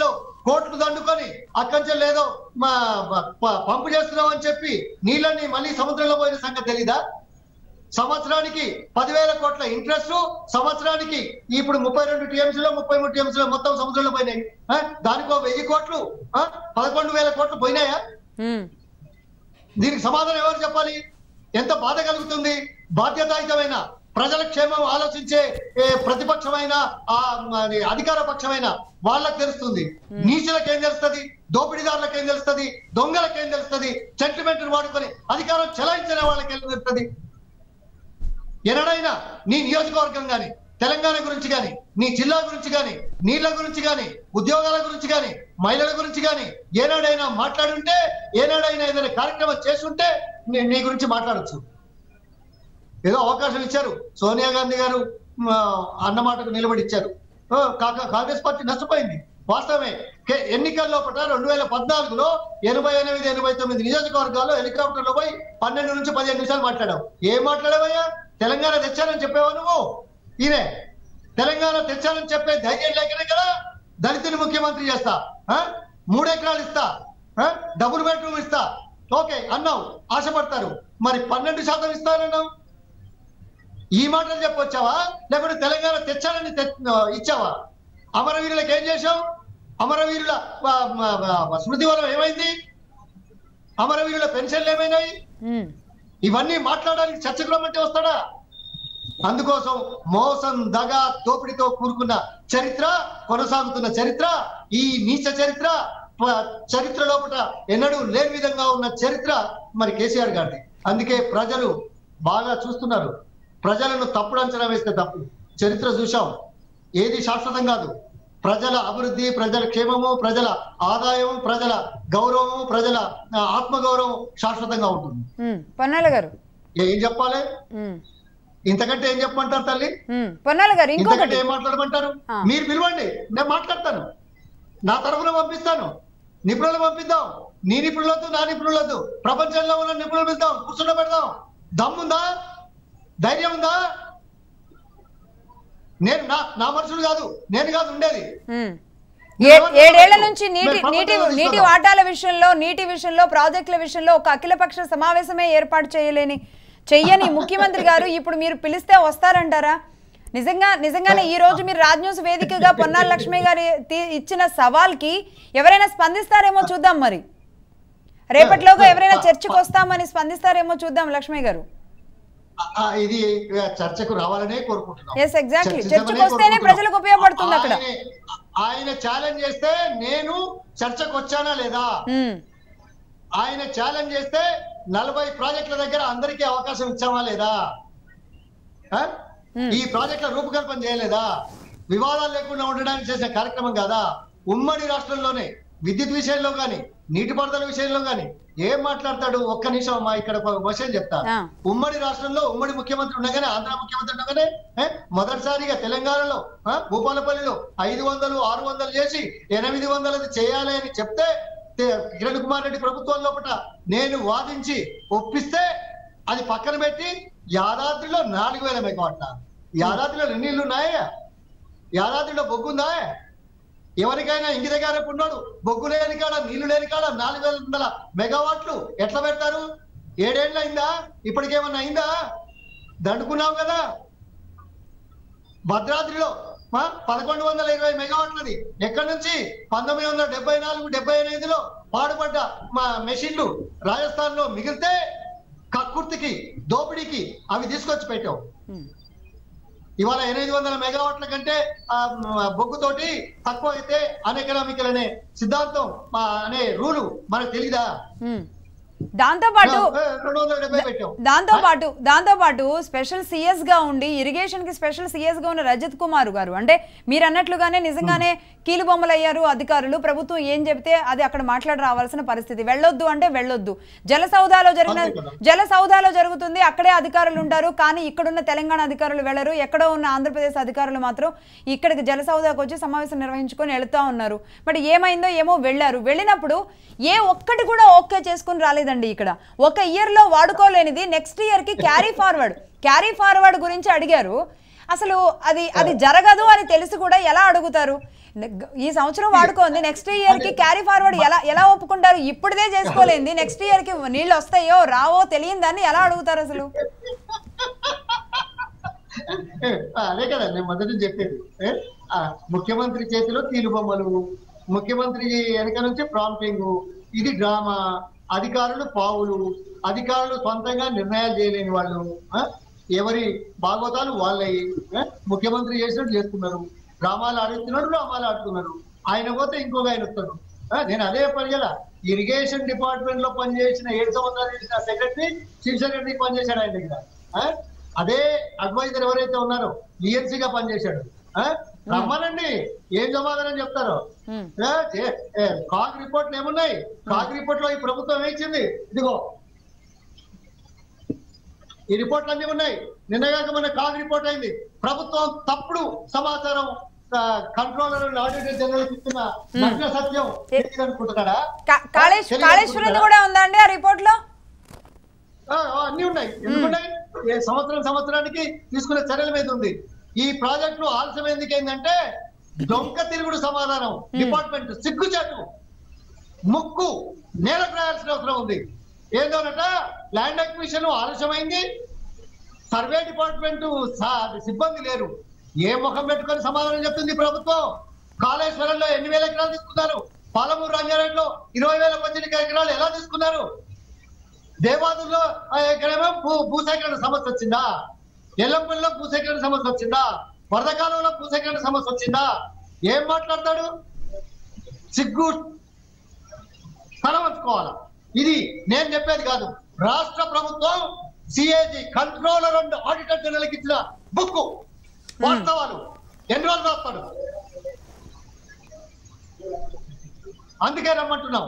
కోట్లు దండుకొని అక్కడి నుంచి లేదో మా ప- ప- పంపు చేస్తున్నాం అని చెప్పి నీళ్ళని మళ్ళీ సముద్రంలో పోయిన సంగతి తెలీదా సంవత్సరానికి పదివేల కోట్ల ఇంట్రెస్ట్ సంవత్సరానికి ఇప్పుడు ముప్పై రెండు టీఎంసీలో ముప్పై మూడు టీఎంసీలో మొత్తం సముద్రంలో పోయినాయి ఆ? దానికో వెయ్యి కోట్లు ఆ? పదకొండు వేల కోట్లు పోయినాయా ఉమ్, దీనికి సమాధానం ఎవరు చెప్పాలి ఎంత బాధ కలుగుతుంది బాధ్యతాయుతమైన ప్రజల క్షేమం ఆలోచించే ఏ, ప్రతిపక్షమైన ఆ మరి అధికార పక్షమైన వాళ్ళకి తెలుస్తుంది నీచులకు ఏం తెలుస్తుంది దోపిడీదారులకు ఏం తెలుస్తుంది దొంగలకు ఏం తెలుస్తుంది సెంటిమెంట్ వాడుకొని అధికారం చెలాయించిన వాళ్ళకి ఏం తెలుస్తుంది ఎన్నడైనా నీ నియోజకవర్గం గాని తెలంగాణ గురించి గాని నీ జిల్లా గురించి గాని నీళ్ల గురించి గాని ఉద్యోగాల గురించి గాని మహిళల గురించి గాని ఏనాడైనా మాట్లాడుంటే ఏనాడైనా ఏదైనా కార్యక్రమం చేసుంటే నీ- నీ గురించి మాట్లాడొచ్చు ఏదో అవకాశం ఇచ్చారు సోనియా గాంధీ గారు మ, అన్న మాటకు నిలబడి ఇచ్చారు ఓ, కాక- కాంగ్రెస్ పార్టీ నష్టపోయింది వాస్తవమే కే- ఎన్నికల్లో పట్ల రెండు వేల పద్నాలుగులో ఎనభై ఎనిమిది ఎనభై తొమ్మిది నియోజకవర్గాల్లో హెలికాప్టర్లో పోయి పన్నెండు నుంచి పదిహేను నిమిషాలు మాట్లాడావు ఏం మాట్లాడావయ్యా తెలంగాణ తెచ్చానని చెప్పావా నువ్వు ఈయనే తెలంగాణ తెచ్చానని చెప్పే ధైర్యం లేకనే కదా దళితుని ముఖ్యమంత్రి చేస్తా ఆ? మూడు ఎకరాలు ఇస్తా ఆ? డబుల్ బెడ్రూమ్ ఇస్తా ఓకే అన్నావు ఆశపడతారు మరి పన్నెండు శాతం ఇస్తానన్నావు ఈ మాటలు చెప్పొచ్చావా లేకుంటే తెలంగాణ తెచ్చానని తె- ఇచ్చావా అమరవీరులకు ఏం చేశావు అమరవీరుల ఆ, ఆ, ఆ, స్మృతి వనం ఏమైంది అమరవీరుల పెన్షన్లు ఏమైనాయి ఉమ్, ఇవన్నీ మాట్లాడడానికి చర్చకు రమ్మంటే వస్తాడా అందుకోసం మోసం దగ దోపిడితో కూరుకున్న చరిత్ర కొనసాగుతున్న చరిత్ర ఈ నీచ చరిత్ర ప- చరిత్ర లోపల ఎన్నడూ లేని విధంగా ఉన్న చరిత్ర మరి కేసీఆర్ గారిది అందుకే ప్రజలు బాగా చూస్తున్నారు ప్రజలను తప్పుడు అంచనా వేస్తే తప్పు చరిత్ర చూశాం ఏది శాశ్వతం కాదు ప్రజల అభివృద్ధి ప్రజల క్షేమము ప్రజల ఆదాయం ప్రజల గౌరవము ప్రజల ఆ, ఆత్మగౌరవం శాశ్వతంగా ఉంటుంది ఉమ్, పొన్నాల గారు ఏం చెప్పాలి ఉమ్, ఇంతకంటే ఏం చెప్పమంటారు తల్లి ఉమ్, పొన్నాల గారు ఇంతకంటే ఇంకొకటి ఏం మాట్లాడమంటారు ఆ. మీరు పిలవండి నేను మాట్లాడతాను నా తరఫున పంపిస్తాను నిపుణులు పంపిద్దాం నీ నిపుణులతో నా నిపుణులతో ప్రపంచంలో ఉన్న నిపుణులు పిలుద్దాం కూర్చుండ పెడదాం దమ్ముందా ధైర్యం ఉందా నేను నా నా మనుషులు కాదు నేను కాదు ఉండేది ఉమ్. నువ్వు ఏ- ఎవరిని ఏడేళ్ల నమ్మకు. నుంచి నీటి మేము నీటి ప్రభుత్వాన్ని నీటి తీసుకొద్దాం. వాటాల విషయంలో నీటి విషయంలో ప్రాజెక్టుల విషయంలో ఒక అఖిలపక్ష సమావేశమే ఏర్పాటు చేయలేని చెయ్యని ముఖ్యమంత్రి గారు ఇప్పుడు మీరు పిలిస్తే వస్తారంటారా నిజంగా నిజంగానే ఈ రోజు మీరు రాజ్ న్యూస్ వేదికగా పొన్నాల లక్ష్మి గారి తీ- ఇచ్చిన సవాల్కి ఎవరైనా స్పందిస్తారేమో చూద్దాం మరి రేపటిలోగా ఎవరైనా చర్చకు వస్తామని స్పందిస్తారేమో చూద్దాం లక్ష్మి గారు ఆ, ఆ, ఇది చర్చకు రావాలనే కోరుకుంటున్నాం Yes, exactly. చర్చిద్దామనే చర్చకు వస్తేనే కోరుకుంటున్నాం. ప్రజలకు ఉపయోగపడుతుంది అక్కడ. ఆయన- ఆయన ఛాలెంజ్ చేస్తే నేను చర్చకు వచ్చానా లేదా ఉమ్, ఆయన ఛాలెంజ్ చేస్తే నలభై ప్రాజెక్టుల దగ్గర అందరికీ అవకాశం ఇచ్చామా లేదా ఆ? Hmm. ఈ ప్రాజెక్టుల రూపకల్పన చేయలేదా వివాదాలు లేకుండా ఉండడానికి చేసిన కార్యక్రమం కాదా ఉమ్మడి రాష్ట్రంలోనే విద్యుత్ విషయంలో గాని నీటిపారుదల విషయంలో గాని ఏం మాట్లాడతాడు ఒక్క నిమిషం అమ్మా ఇక్కడ ఒక విషయం చెప్తా ఆ. ఉమ్మడి రాష్ట్రంలో ఉమ్మడి ముఖ్యమంత్రి ఉండగానే ఆంధ్ర ముఖ్యమంత్రి ఉండగానే ఏ, మొదటిసారిగా తెలంగాణలో ఆ, భూపాలపల్లిలో ఐదు వందలు ఆరు వందలు చేసి ఎనిమిది వందలది చేయాలి అని చెప్తే తే- కిరణ్ కుమార్ రెడ్డి ప్రభుత్వం లోపల నేను వాదించి ఒప్పిస్తే అది పక్కన పెట్టి యాదాద్రిలో నాలుగు వేల మెగావాట్ల యాదాద్రిలో ఎన్ని నీళ్లు ఉన్నాయా యాదాద్రిలో బొగ్గుందా ఎవరికైనా ఇంటి దగ్గర ఉన్నాడు బొగ్గు లేని కాడ నీళ్లు లేని కాడ నాలుగు వేల వందల మెగావాట్లు ఎట్లా పెడతారు ఏడేళ్ళు అయిందా ఇప్పటికేమన్నా అయిందా దండుకున్నావు కదా భద్రాద్రిలో ఆ, పదకొండు వందల ఇరవై మెగావాట్లది ఎక్కడి నుంచి పంతొమ్మిది వందల డెబ్బై నాలుగు డెబ్బై ఎనిమిదిలో పాడుపడ్డ మా మెషిన్లు రాజస్థాన్ లో మిగిలితే కక్కుర్తికి దోపిడీకి అవి తీసుకొచ్చి పెట్టావు ఉమ్. ఇవాళ ఎనిమిది వందల మెగావాట్ల కంటే ఆ, మ, బొగ్గుతోటి తక్కువ అయితే అన్ఎకనామికల్ అనే సిద్ధాంతం ఆ, అనే రూలు మనకు తెలీదా ఉమ్. దాంతో పాటు ఏ, రెండు వందల డెబ్బై పెట్టాం దాంతో పాటు దాంతో పాటు స్పెషల్ సిఎస్ గా ఉండి ఇరిగేషన్ కి స్పెషల్ సిఎస్ గా ఉన్న రజత్ కుమార్ గారు అంటే మీరు అన్నట్లుగానే నిజంగానే కీలుబొమ్మలు అయ్యారు అధికారులు ప్రభుత్వం ఏం చెబితే అది అక్కడ మాట్లాడి రావాల్సిన పరిస్థితి వెళ్ళొద్దు అంటే వెళ్ళొద్దు జల సౌదాలో జరిగిన అంతే కదా. జల సౌదాలో జరుగుతుంది అక్కడే అధికారులు ఉంటారు కానీ ఇక్కడున్న తెలంగాణ అధికారులు వెళ్ళరు ఎక్కడో ఉన్న ఆంధ్రప్రదేశ్ అధికారులు మాత్రం ఇక్కడికి జల సౌదాకు వచ్చి సమావేశం నిర్వహించుకొని వెళుతూ ఉన్నారు బట్ ఏమైందో ఏమో వెళ్ళారు వెళ్ళినప్పుడు ఏ ఒక్కటి కూడా ఓకే చేసుకుని రాలేదండి ఇక్కడ ఒక ఇయర్ లో వాడుకోలేనిది నెక్స్ట్ ఇయర్ కి క్యారీ ఫార్వర్డ్ క్యారీ ఫార్వర్డ్ గురించి అడిగారు అసలు అది అది జరగదు అని తెలిసి కూడా ఎలా అడుగుతారు ఈ సంవత్సరం వాడుకోండి నెక్స్ట్ ఇయర్ కి క్యారీ ఫార్వర్డ్ ఎలా ఎలా ఒప్పుకుంటారు ఇప్పుడుదే చేసుకోలేంది నెక్స్ట్ ఇయర్ కి నీళ్ళు వస్తాయో రావో తెలియని దాన్ని ఎలా అడుగుతారు అసలు అదే కదా నేను మొదటి నుంచి చెప్పేది ఏ? ఆ, ముఖ్యమంత్రి చేతిలో కీలుబొమ్మలు ముఖ్యమంత్రి వెనక నుంచి ప్రాంప్టింగ్ ఇది డ్రామా అధికారులు పావులు అధికారులు సొంతంగా నిర్ణయాలు చేయలేని వాళ్ళు ఆ? ఎవరి భాగవతాలు వాళ్ళయి ఆ? ముఖ్యమంత్రి చేసినట్టు చేస్తున్నారు డ్రామాలు ఆడుతున్నారు డ్రామాలు ఆడుతున్నారు ఆయన పోతే ఇంకొక ఆయన వస్తాడు ఆ, నేను అదే పని కదా ఇరిగేషన్ డిపార్ట్మెంట్ లో పనిచేసిన ఏడు సంవత్సరాలు చేసిన సెక్రటరీ చీఫ్ సెక్రటరీ పనిచేశాడు ఆయన దగ్గర ఆ? అదే అడ్వైజర్ ఎవరైతే ఉన్నారో ENC గా పనిచేశాడు ఆ? రమ్మనండి ఏం సమాధానం చెప్తారో ఉమ్, ఏ, ఏ, ఏ, కాగ్ రిపోర్ట్లు ఏమున్నాయి కాగ్ రిపోర్ట్ లో ఈ ప్రభుత్వం వేయించింది ఇదిగో ఈ రిపోర్ట్లు అన్ని ఉన్నాయి నిన్నగాక మన కాగ్ రిపోర్ట్ అయింది ప్రభుత్వం తప్పుడు సమాచారం కంట్రోలర్ ఆడిటర్ జనరల్ ఇస్తున్న నగ్న సత్యం తెలియదు అనుకుంటున్నాడా కా- కాళేశ్ తెలియదు కాళేశ్వరం అనుకుంటున్నాడా? కూడా ఉందా అండి ఆ రిపోర్ట్ లో ఆ, ఆ, అన్ని ఉన్నాయి ఎందుకున్నాయి ఏ సంవత్సరం సంవత్సరానికి తీసుకునే చర్యల మీద ఉంది ఈ ప్రాజెక్టులు ఆలస్యం ఎందుకు ఏంటంటే దొంగ తిరుగుడు సమాధానం డిపార్ట్మెంట్ సిగ్గుచాటు ముక్కు నేలకు రాయాల్సిన అవసరం ఉంది ఏందోనట ల్యాండ్ అక్విజిషన్ ఆలస్యమైంది సర్వే డిపార్ట్మెంట్ సా- సిబ్బంది లేరు ఏ ముఖం పెట్టుకొని సమాధానం చెప్తుంది ప్రభుత్వం కాళేశ్వరంలో ఎన్ని వేల ఎకరాలు తీసుకున్నారు పాలమూరు రంగారెడ్డిలో ఇరవై వేల పద్దెనిమిది ఎకరాలు ఎలా తీసుకున్నారు దేవాదుల్లో ఆ, ఇక్కడేమో భూ భూసేకరణ సమస్య వచ్చిందా ఎల్లంపల్లిలో భూసేకరణ సమస్య వచ్చిందా వరదకాలంలో భూసేకరణ సమస్య వచ్చిందా ఏం మాట్లాడతాడు సిగ్గు తలవంచుకోవాలా ఇది నేను చెప్పేది కాదు రాష్ట్ర ప్రభుత్వం సిఏజీ కంట్రోలర్ అండ్ ఆడిటర్ జనరల్కి ఇచ్చిన బుక్ వాస్తవాలు ఎన్ని రోజులు రాస్తాడు అందుకే రమ్మంటున్నాం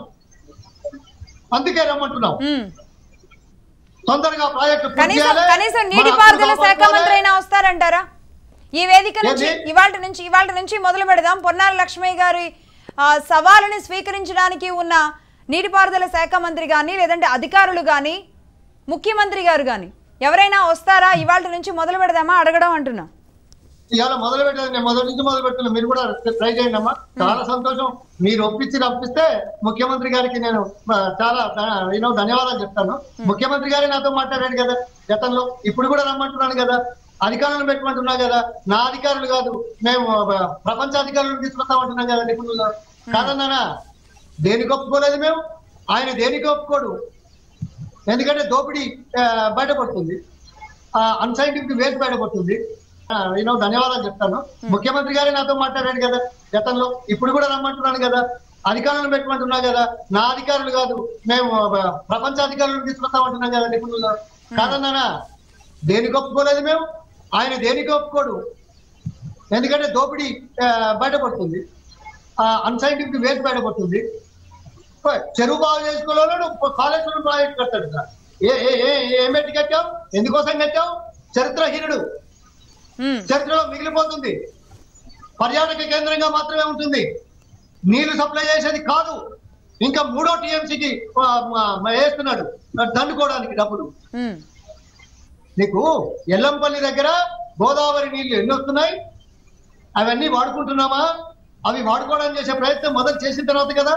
అందుకే రమ్మంటున్నాం ఉమ్. తొందరగా ప్రాజెక్టు పూర్తి కనీసం చేయాలి. కనీసం మన నీటిపారుదల హక్కులు శాఖ మంత్రి అయినా వస్తారంటారా ఈ వేదిక నుంచి ఏంది? ఇవాళ నుంచి ఇవాళ నుంచి మొదలు పెడదాం పొన్నాల లక్ష్మయ్య గారి ఆ, సవాలుని స్వీకరించడానికి ఉన్న నీటిపారుదల శాఖ మంత్రి కానీ లేదంటే అధికారులు కానీ ముఖ్యమంత్రి గారు కానీ ఎవరైనా వస్తారా ఇవాళ నుంచి మొదలు పెడదామా అడగడం అంటున్నా ఇవాళ మొదలు పెట్టాను నేను మొదటి నుంచి మొదలు పెడుతున్నా మీరు కూడా ట్రై చేయండి అమ్మా చాలా సంతోషం మీరు ఒప్పించి రప్పిస్తే ముఖ్యమంత్రి గారికి నేను ఆ, చాలా నేను ధన్యవాదాలు చెప్తాను ముఖ్యమంత్రి గారే నాతో మాట్లాడాడు కదా గతంలో ఇప్పుడు కూడా రమ్మంటున్నాను కదా అధికారులను పెట్టమంటున్నా కదా నా అధికారులు కాదు మేము ఆ, ప్రపంచ అధికారులను తీసుకొస్తామంటున్నాం కదా నిపుణులు కాదన్నానా దేనికి ఒప్పుకోలేదు మేము ఆయన దేనికి ఒప్పుకోడు ఎందుకంటే దోపిడీ ఆ, బయటపడుతుంది అన్సైంటిఫిక్ వేస్ట్ బయటపడుతుంది ఆ, నేను ధన్యవాదాలు చెప్తాను ముఖ్యమంత్రి గారే నాతో మాట్లాడాడు కదా గతంలో ఇప్పుడు కూడా రమ్మంటున్నాను కదా అధికారులను పెట్టమంటున్నా కదా నా అధికారులు కాదు మేము ఆ, ప్రపంచ అధికారులను తీసుకొస్తామంటున్నాం కదా నిపుణులు కాదన్నానా దేనికి ఒప్పుకోలేదు మేము ఆయన దేనికి ఒప్పుకోడు ఎందుకంటే దోపిడీ ఆ, బయటపడుతుంది అన్సైంటిఫిక్ వేస్ట్ బయటపడుతుంది చెరువు బాగు చేసుకోవాలని నువ్వు కాళేశ్వరం ప్రాజెక్ట్ కట్టాడు సార్ ఏ ఏ ఏ- ఏం పెట్టి కట్టావు ఎందుకోసం కట్టావు చరిత్రహీనుడు ఉమ్, చరిత్రలో మిగిలిపోతుంది పర్యాటక కేంద్రంగా మాత్రమే ఉంటుంది నీళ్లు సప్లై చేసేది కాదు ఇంకా మూడో టీఎంసీకి వేస్తున్నాడు దండుకోవడానికి డబ్బులు ఉమ్, నీకు ఎల్లంపల్లి దగ్గర గోదావరి నీళ్లు ఎన్ని వస్తున్నాయి అవన్నీ వాడుకుంటున్నామా అవి వాడుకోవడానికి చేసే ప్రయత్నం మొదలు చేసిన తర్వాత కదా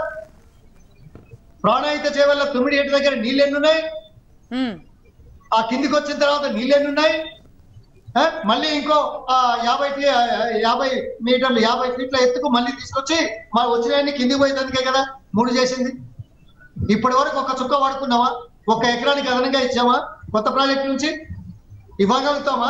ప్రాణాయిత చేవల్ల తొమ్మిది ఏటి దగ్గర నీళ్ళు ఎన్ని ఉన్నాయి ఉమ్, ఆ కిందికి వచ్చిన తర్వాత నీళ్ళు ఎన్ని ఉన్నాయి ఆ, మళ్ళీ ఇంకో ఆ, యాభై ఫీ- ఆ, యాభై మీటర్లు యాభై ఫీట్ల ఎత్తుకు మళ్ళీ తీసుకొచ్చి మా వచ్చినాయన్ని కిందికి పోయేందుకే కదా మూడు చేసింది ఇప్పటి వరకు ఒక చుక్క వాడుకున్నావా ఒక ఎకరానికి అదనంగా ఇచ్చామా కొత్త ప్రాజెక్ట్ నుంచి ఇవ్వగలుగుతామా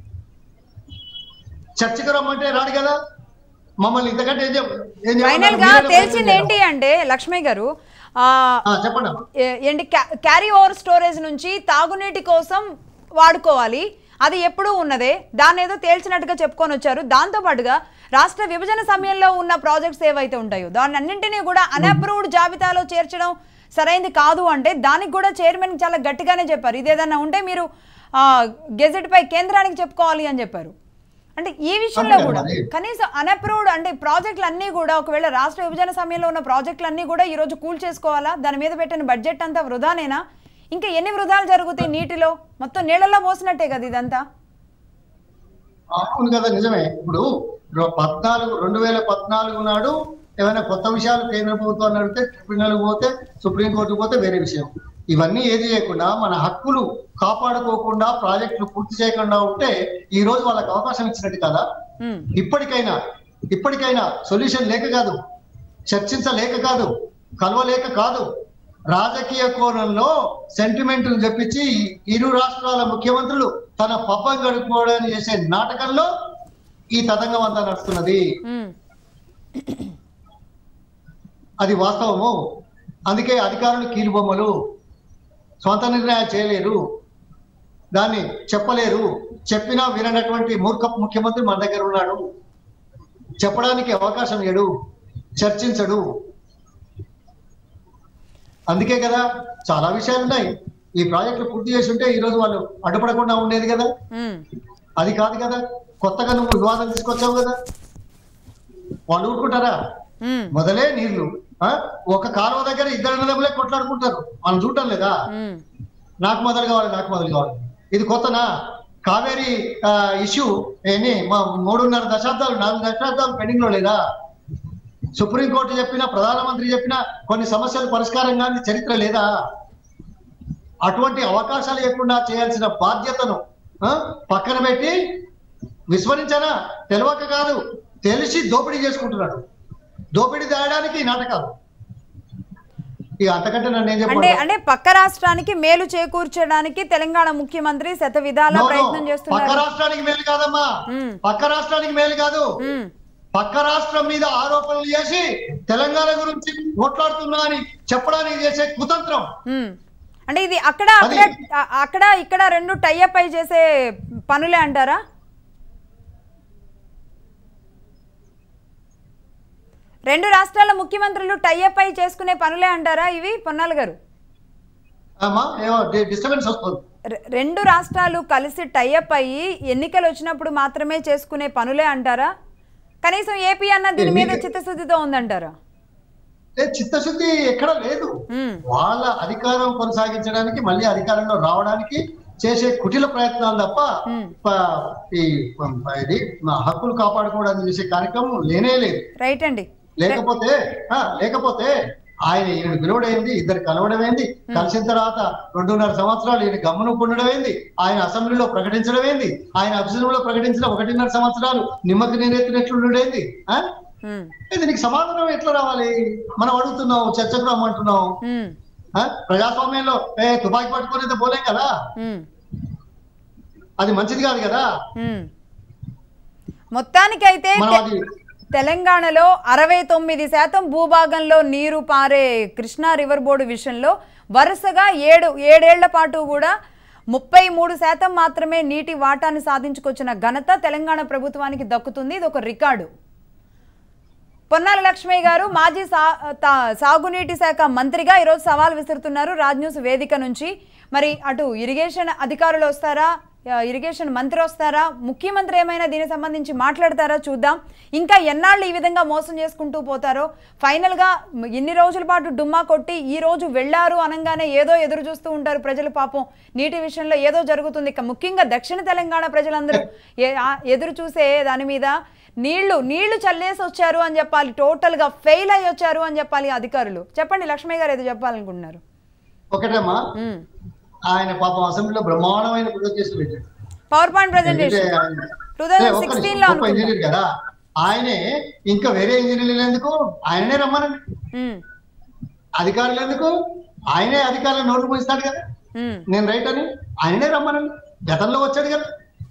చర్చకు రమ్మంటే రాడు కదా మమ్మల్ని ఇంతకంటే ఏం చెప్ ఏం చెప్పమన్నారు? ఫైనల్ గా మీరే తెలిసింది ప్రయత్నం ఏంటి అంటే లక్ష్మయ్య గారు ఆ, ఆ, చెప్పండి అమ్మా. ఏ- ఏంటి క్యా- క్యారీ ఓవర్ స్టోరేజ్ నుంచి తాగునీటి కోసం వాడుకోవాలి అది ఎప్పుడూ ఉన్నదే దాన్ని ఏదో తేల్చినట్టుగా చెప్పుకొని వచ్చారు దాంతో పాటుగా రాష్ట్ర విభజన సమయంలో ఉన్న ప్రాజెక్ట్స్ ఏవైతే ఉంటాయో దాన్ని అన్నింటినీ కూడా అన్అప్రూవ్డ్ జాబితాలో చేర్చడం సరైంది కాదు అంటే దానికి కూడా చైర్మన్ చాలా గట్టిగానే చెప్పారు ఇదేదన్నా ఉంటే మీరు గెజెట్ పై కేంద్రానికి చెప్పుకోవాలి అని చెప్పారు అంటే ఈ విషయంలో అంతే కూడా మరి. కనీసం అన్అప్రూవ్డ్ అంటే ప్రాజెక్టులు అన్నీ కూడా ఒకవేళ రాష్ట్ర విభజన సమయంలో ఉన్న ప్రాజెక్టులు అన్నీ కూడా ఈ రోజు కూల్ చేసుకోవాలా దాని మీద పెట్టిన బడ్జెట్ అంతా వృధానేనా ఇంకా ఎన్ని వృధాలు జరుగుతాయి నీటిలో మొత్తం నీళ్ళలో పోసినట్టే కదా ఇదంతా అవును కదా నిజమే ఇప్పుడు రో- పద్నాలుగు రెండు వేల పద్నాలుగు నాడు ఏమైనా కొత్త విషయాలు కేంద్ర ప్రభుత్వాన్ని అడిగితే ట్రిబ్యునల్ పోతే సుప్రీంకోర్టు పోతే వేరే విషయం ఇవన్నీ ఏది చేయకుండా మన హక్కులు కాపాడుకోకుండా ప్రాజెక్టులు పూర్తి చేయకుండా ఉంటే ఈ రోజు వాళ్ళకి అవకాశం ఇచ్చినట్టు కదా ఉమ్, ఇప్పటికైనా ఇప్పటికైనా సొల్యూషన్ లేక కాదు చర్చించలేక కాదు కలవలేక కాదు రాజకీయ కోణంలో సెంటిమెంట్ చెప్పించి ఇరు రాష్ట్రాల ముఖ్యమంత్రులు తన పబ్బం గడుపుకోవడానికి చేసే నాటకంలో ఈ తతంగం అంతా నడుస్తున్నది ఉమ్, అది వాస్తవము అందుకే అధికారులు కీలుబొమ్మలు సొంత నిర్ణయాలు చేయలేరు దాన్ని చెప్పలేరు చెప్పినా విననటువంటి మూర్ఖ ముఖ్యమంత్రి మన దగ్గర ఉన్నాడు చెప్పడానికి అవకాశం ఇయ్యడు చర్చించడు అందుకే కదా చాలా విషయాలు ఉన్నాయి ఈ ప్రాజెక్టులు పూర్తి చేసి ఉంటే ఈ రోజు వాళ్ళు అడ్డుపడకుండా ఉండేది కదా ఉమ్, అది కాదు కదా కొత్తగా నువ్వు వివాదం తీసుకొచ్చావు కదా వాళ్ళు ఊరుకుంటారా ఉమ్, మొదలే నీళ్లు ఆ? ఒక కాలువ దగ్గర ఇద్దరు అన్నదమ్ములే కొట్లాడుకుంటారు మనం చూడటం లేదా ఉమ్, నాకు మొదలు కావాలి నాకు మొదలు కావాలి ఇది కొత్తనా కావేరీ ఇష్యూ ఏని మా మూడున్నర దశాబ్దాలు నాలుగు దశాబ్దాలు పెండింగ్ లో లేదా సుప్రీంకోర్టు చెప్పిన ప్రధానమంత్రి చెప్పిన కొన్ని సమస్యలు పరిష్కారం కానీ చరిత్ర లేదా అటువంటి అవకాశాలు లేకుండా చేయాల్సిన బాధ్యతను ఆ, పక్కన పెట్టి విస్మరించానా తెలియక కాదు తెలిసి దోపిడీ చేసుకుంటున్నాడు దోపిడీ తేయడానికి ఈ నాటకాలు ఇక అంతకంటే నన్ను ఏం అంటే చెప్పండి అంటే పక్క రాష్ట్రానికి మేలు చేకూర్చడానికి తెలంగాణ ముఖ్యమంత్రి శత విధాల No, no. ప్రయత్నం పక్క చేస్తున్నారు రాష్ట్రానికి మేలు కాదమ్మా మ్మ్. పక్క రాష్ట్రానికి మేలు కాదు ఉమ్, పక్క రాష్ట్రం మీద ఆరోపణలు చేసి తెలంగాణ గురించి కొట్లాడుతున్నా అని చెప్పడానికి చేసే కుతంత్రం ఉమ్. అంటే ఇది అక్కడ అక్కడ అ- అక్కడ ఇక్కడ రెండు టైఅప్ అయి చేసే పనులే అంటారా రెండు రాష్ట్రాల ముఖ్యమంత్రులు టైఅప్ అయి చేసుకునే పనులే అంటారా ఇవి పొన్నాల గారు అమ్మా ఏమో డిస్టర్బెన్స్ వస్తుంది రె- రెండు రాష్ట్రాలు కలిసి టైఅప్ అయ్యి ఎన్నికలు వచ్చినప్పుడు మాత్రమే చేసుకునే పనులే అంటారా కనీసం ఏపీ అన్న దీని మీద ఎన్నిక- చిత్తశుద్ధితో ఉందంటారా ఏ, చిత్తశుద్ధి ఎక్కడ లేదు ఉమ్, వాళ్ళ అధికారం కొనసాగించడానికి మళ్ళీ అధికారంలో రావడానికి చేసే కుటిల ప్రయత్నాలు తప్ప మ్మ్. ప- ఈ ప- ఇది మా హక్కులు కాపాడుకోవడానికి చేసే కార్యక్రమం లేనే లేదు రైట్ అండి లేకపోతే ఆ, లేకపోతే ఆయన ఈయన పిలువడైంది ఇద్దరు కలవడమైంది కలిసిన తర్వాత రెండున్నర సంవత్సరాలు ఈయన గమ్మును ఉండడమైంది ఆయన అసెంబ్లీలో ప్రకటించడమైంది ఆయన అసెంబ్లీలో ప్రకటించిన ఒకటిన్నర సంవత్సరాలు నిమ్మకి నీరెత్తినట్లు ఉండేది ఆ? ఉమ్, ఇది నీకు సమాధానం ఎట్లా రావాలి మనం అడుగుతున్నాం చర్చకు రమ్మంటున్నాం ఉమ్, ఆ? ప్రజాస్వామ్యంలో ఏ తుపాకీ పట్టుకునేది పోలేం కదా ఉమ్. అది మంచిది కాదు కదా మ్మ్. మొత్తానికైతే మనం తె- అది తెలంగాణలో అరవై తొమ్మిది శాతం భూభాగంలో నీరు పారే కృష్ణా రివర్ బోర్డు విషయంలో వరుసగా ఏడు ఏడేళ్ల పాటు కూడా ముప్పై మూడు శాతం మాత్రమే నీటి వాటాను సాధించుకొచ్చిన ఘనత తెలంగాణ ప్రభుత్వానికి దక్కుతుంది ఇది ఒక రికార్డు పొన్నాల లక్ష్మయ్య గారు మాజీ సా తా- సాగునీటి శాఖ మంత్రిగా ఈరోజు సవాల్ విసురుతున్నారు రాజ్ న్యూస్ వేదిక నుంచి మరి అటు ఇరిగేషన్ అధికారులు వస్తారా ఆ, ఇరిగేషన్ మంత్రి వస్తారా ముఖ్యమంత్రి ఏమైనా దీనికి సంబంధించి మాట్లాడతారా చూద్దాం ఇంకా ఎన్నాళ్ళు ఈ విధంగా మోసం చేసుకుంటూ పోతారో ఫైనల్గా మ్, ఇన్ని రోజుల పాటు డుమ్మా కొట్టి ఈ రోజు వెళ్ళారు అనగానే ఏదో ఎదురు చూస్తూ ఉంటారు ప్రజలు పాపం నీటి విషయంలో ఏదో జరుగుతుంది ఇక ముఖ్యంగా దక్షిణ తెలంగాణ ప్రజలందరూ ఏ- ఆ, ఎదురు చూసే దాని మీద నీళ్లు నీళ్లు చల్లేసి వచ్చారు అని చెప్పాలి టోటల్ గా ఫెయిల్ అయ్యి వచ్చారు అని చెప్పాలి అధికారులు చెప్పండి లక్ష్మయ్య గారు ఏదో చెప్పాలనుకుంటున్నారు ఒకటేమ్మా ఉమ్. ఆయన పాపం అసెంబ్లీలో బ్రహ్మాండమైన ప్రజెంటేషన్ పెట్టాడు పవర్ పాయింట్ ప్రజెంటేషన్ ఎందుకంటే ఆయన- టూ థౌజండ్ ఏ, ఒక్క సిక్స్టీన్ నిమిషం, లో గొప్ప ఇంజనీర్ కదా ఆయనే ఇంకా వేరే ఇంజనీర్లు ఎందుకు ఆయననే రమ్మనండి ఉమ్, అధికారులు ఎందుకు ఆయనే అధికారులు నోట్లు పోయిస్తాడు కదా ఉమ్, నేను రైట్ అని ఆయనే రమ్మనండి గతంలో వచ్చాడు కదా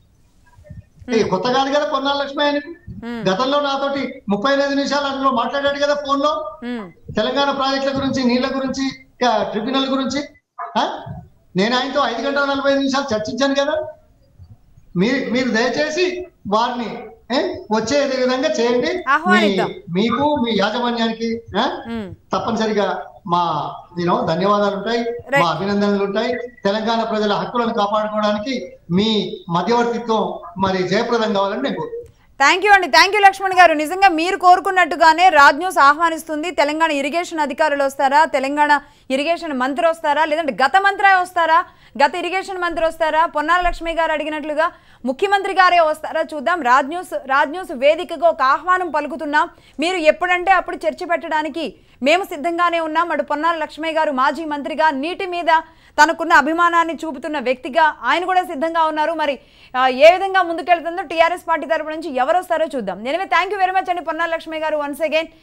ఏ, కొత్త కాదు కదా పొన్నాల లక్ష్మి ఆయనకు ఉమ్, గతంలో నాతోటి ముప్పై ఐదు నిమిషాలు అందులో మాట్లాడాడు కదా ఫోన్ లో ఉమ్, తెలంగాణ ప్రాజెక్టుల గురించి నీళ్ల గురించి ఇంకా ట్రిబ్యునల్ గురించి ఆ? నేను ఆయనతో ఐదు గంటల నలభై ఐదు నిమిషాలు చర్చించాను కదా మీరు మీరు దయచేసి వారిని ఏ, వచ్చే విధంగా చేయండి మీ- ఆహ్వానిద్దాం. మీకు మీ యాజమాన్యానికి ఆ? ఉమ్. తప్పనిసరిగా మా నేను ధన్యవాదాలు ఉంటాయి Right. మా అభినందనలు ఉంటాయి తెలంగాణ ప్రజల హక్కులను కాపాడుకోవడానికి మీ మధ్యవర్తిత్వం మరి జయప్రదం కావాలని నేను కోరుకుంటున్నాను. థ్యాంక్ యూ అండి థ్యాంక్ యూ లక్ష్మణ్ గారు నిజంగా మీరు కోరుకున్నట్టుగానే రాజ్ న్యూస్ ఆహ్వానిస్తుంది తెలంగాణ ఇరిగేషన్ అధికారులు వస్తారా తెలంగాణ ఇరిగేషన్ మంత్రి వస్తారా లేదంటే గత మంత్రి వస్తారా గత ఇరిగేషన్ మంత్రి వస్తారా పొన్నాల లక్ష్మి గారు అడిగినట్లుగా ముఖ్యమంత్రి గారే వస్తారా చూద్దాం రాజ్ న్యూస్ రాజ్ న్యూస్ వేదికగా ఒక ఆహ్వానం పలుకుతున్నాం మీరు ఎప్పుడంటే అప్పుడు చర్చ పెట్టడానికి మేము సిద్ధంగానే ఉన్నాం అటు పొన్నాల లక్ష్మి గారు మాజీ మంత్రిగా నీటి మీద తనకున్న అభిమానాన్ని చూపుతున్న వ్యక్తిగా ఆయన కూడా సిద్ధంగా ఉన్నారు మరి ఆ, ఏ విధంగా ముందుకెళ్తుందో టీఆర్ఎస్ పార్టీ తరపు నుంచి ఎవరు వస్తారో చూద్దాం నేనే థ్యాంక్ యూ వెరీ మచ్ అండి పొన్నాల లక్ష్మి గారు వన్స్ అగైన్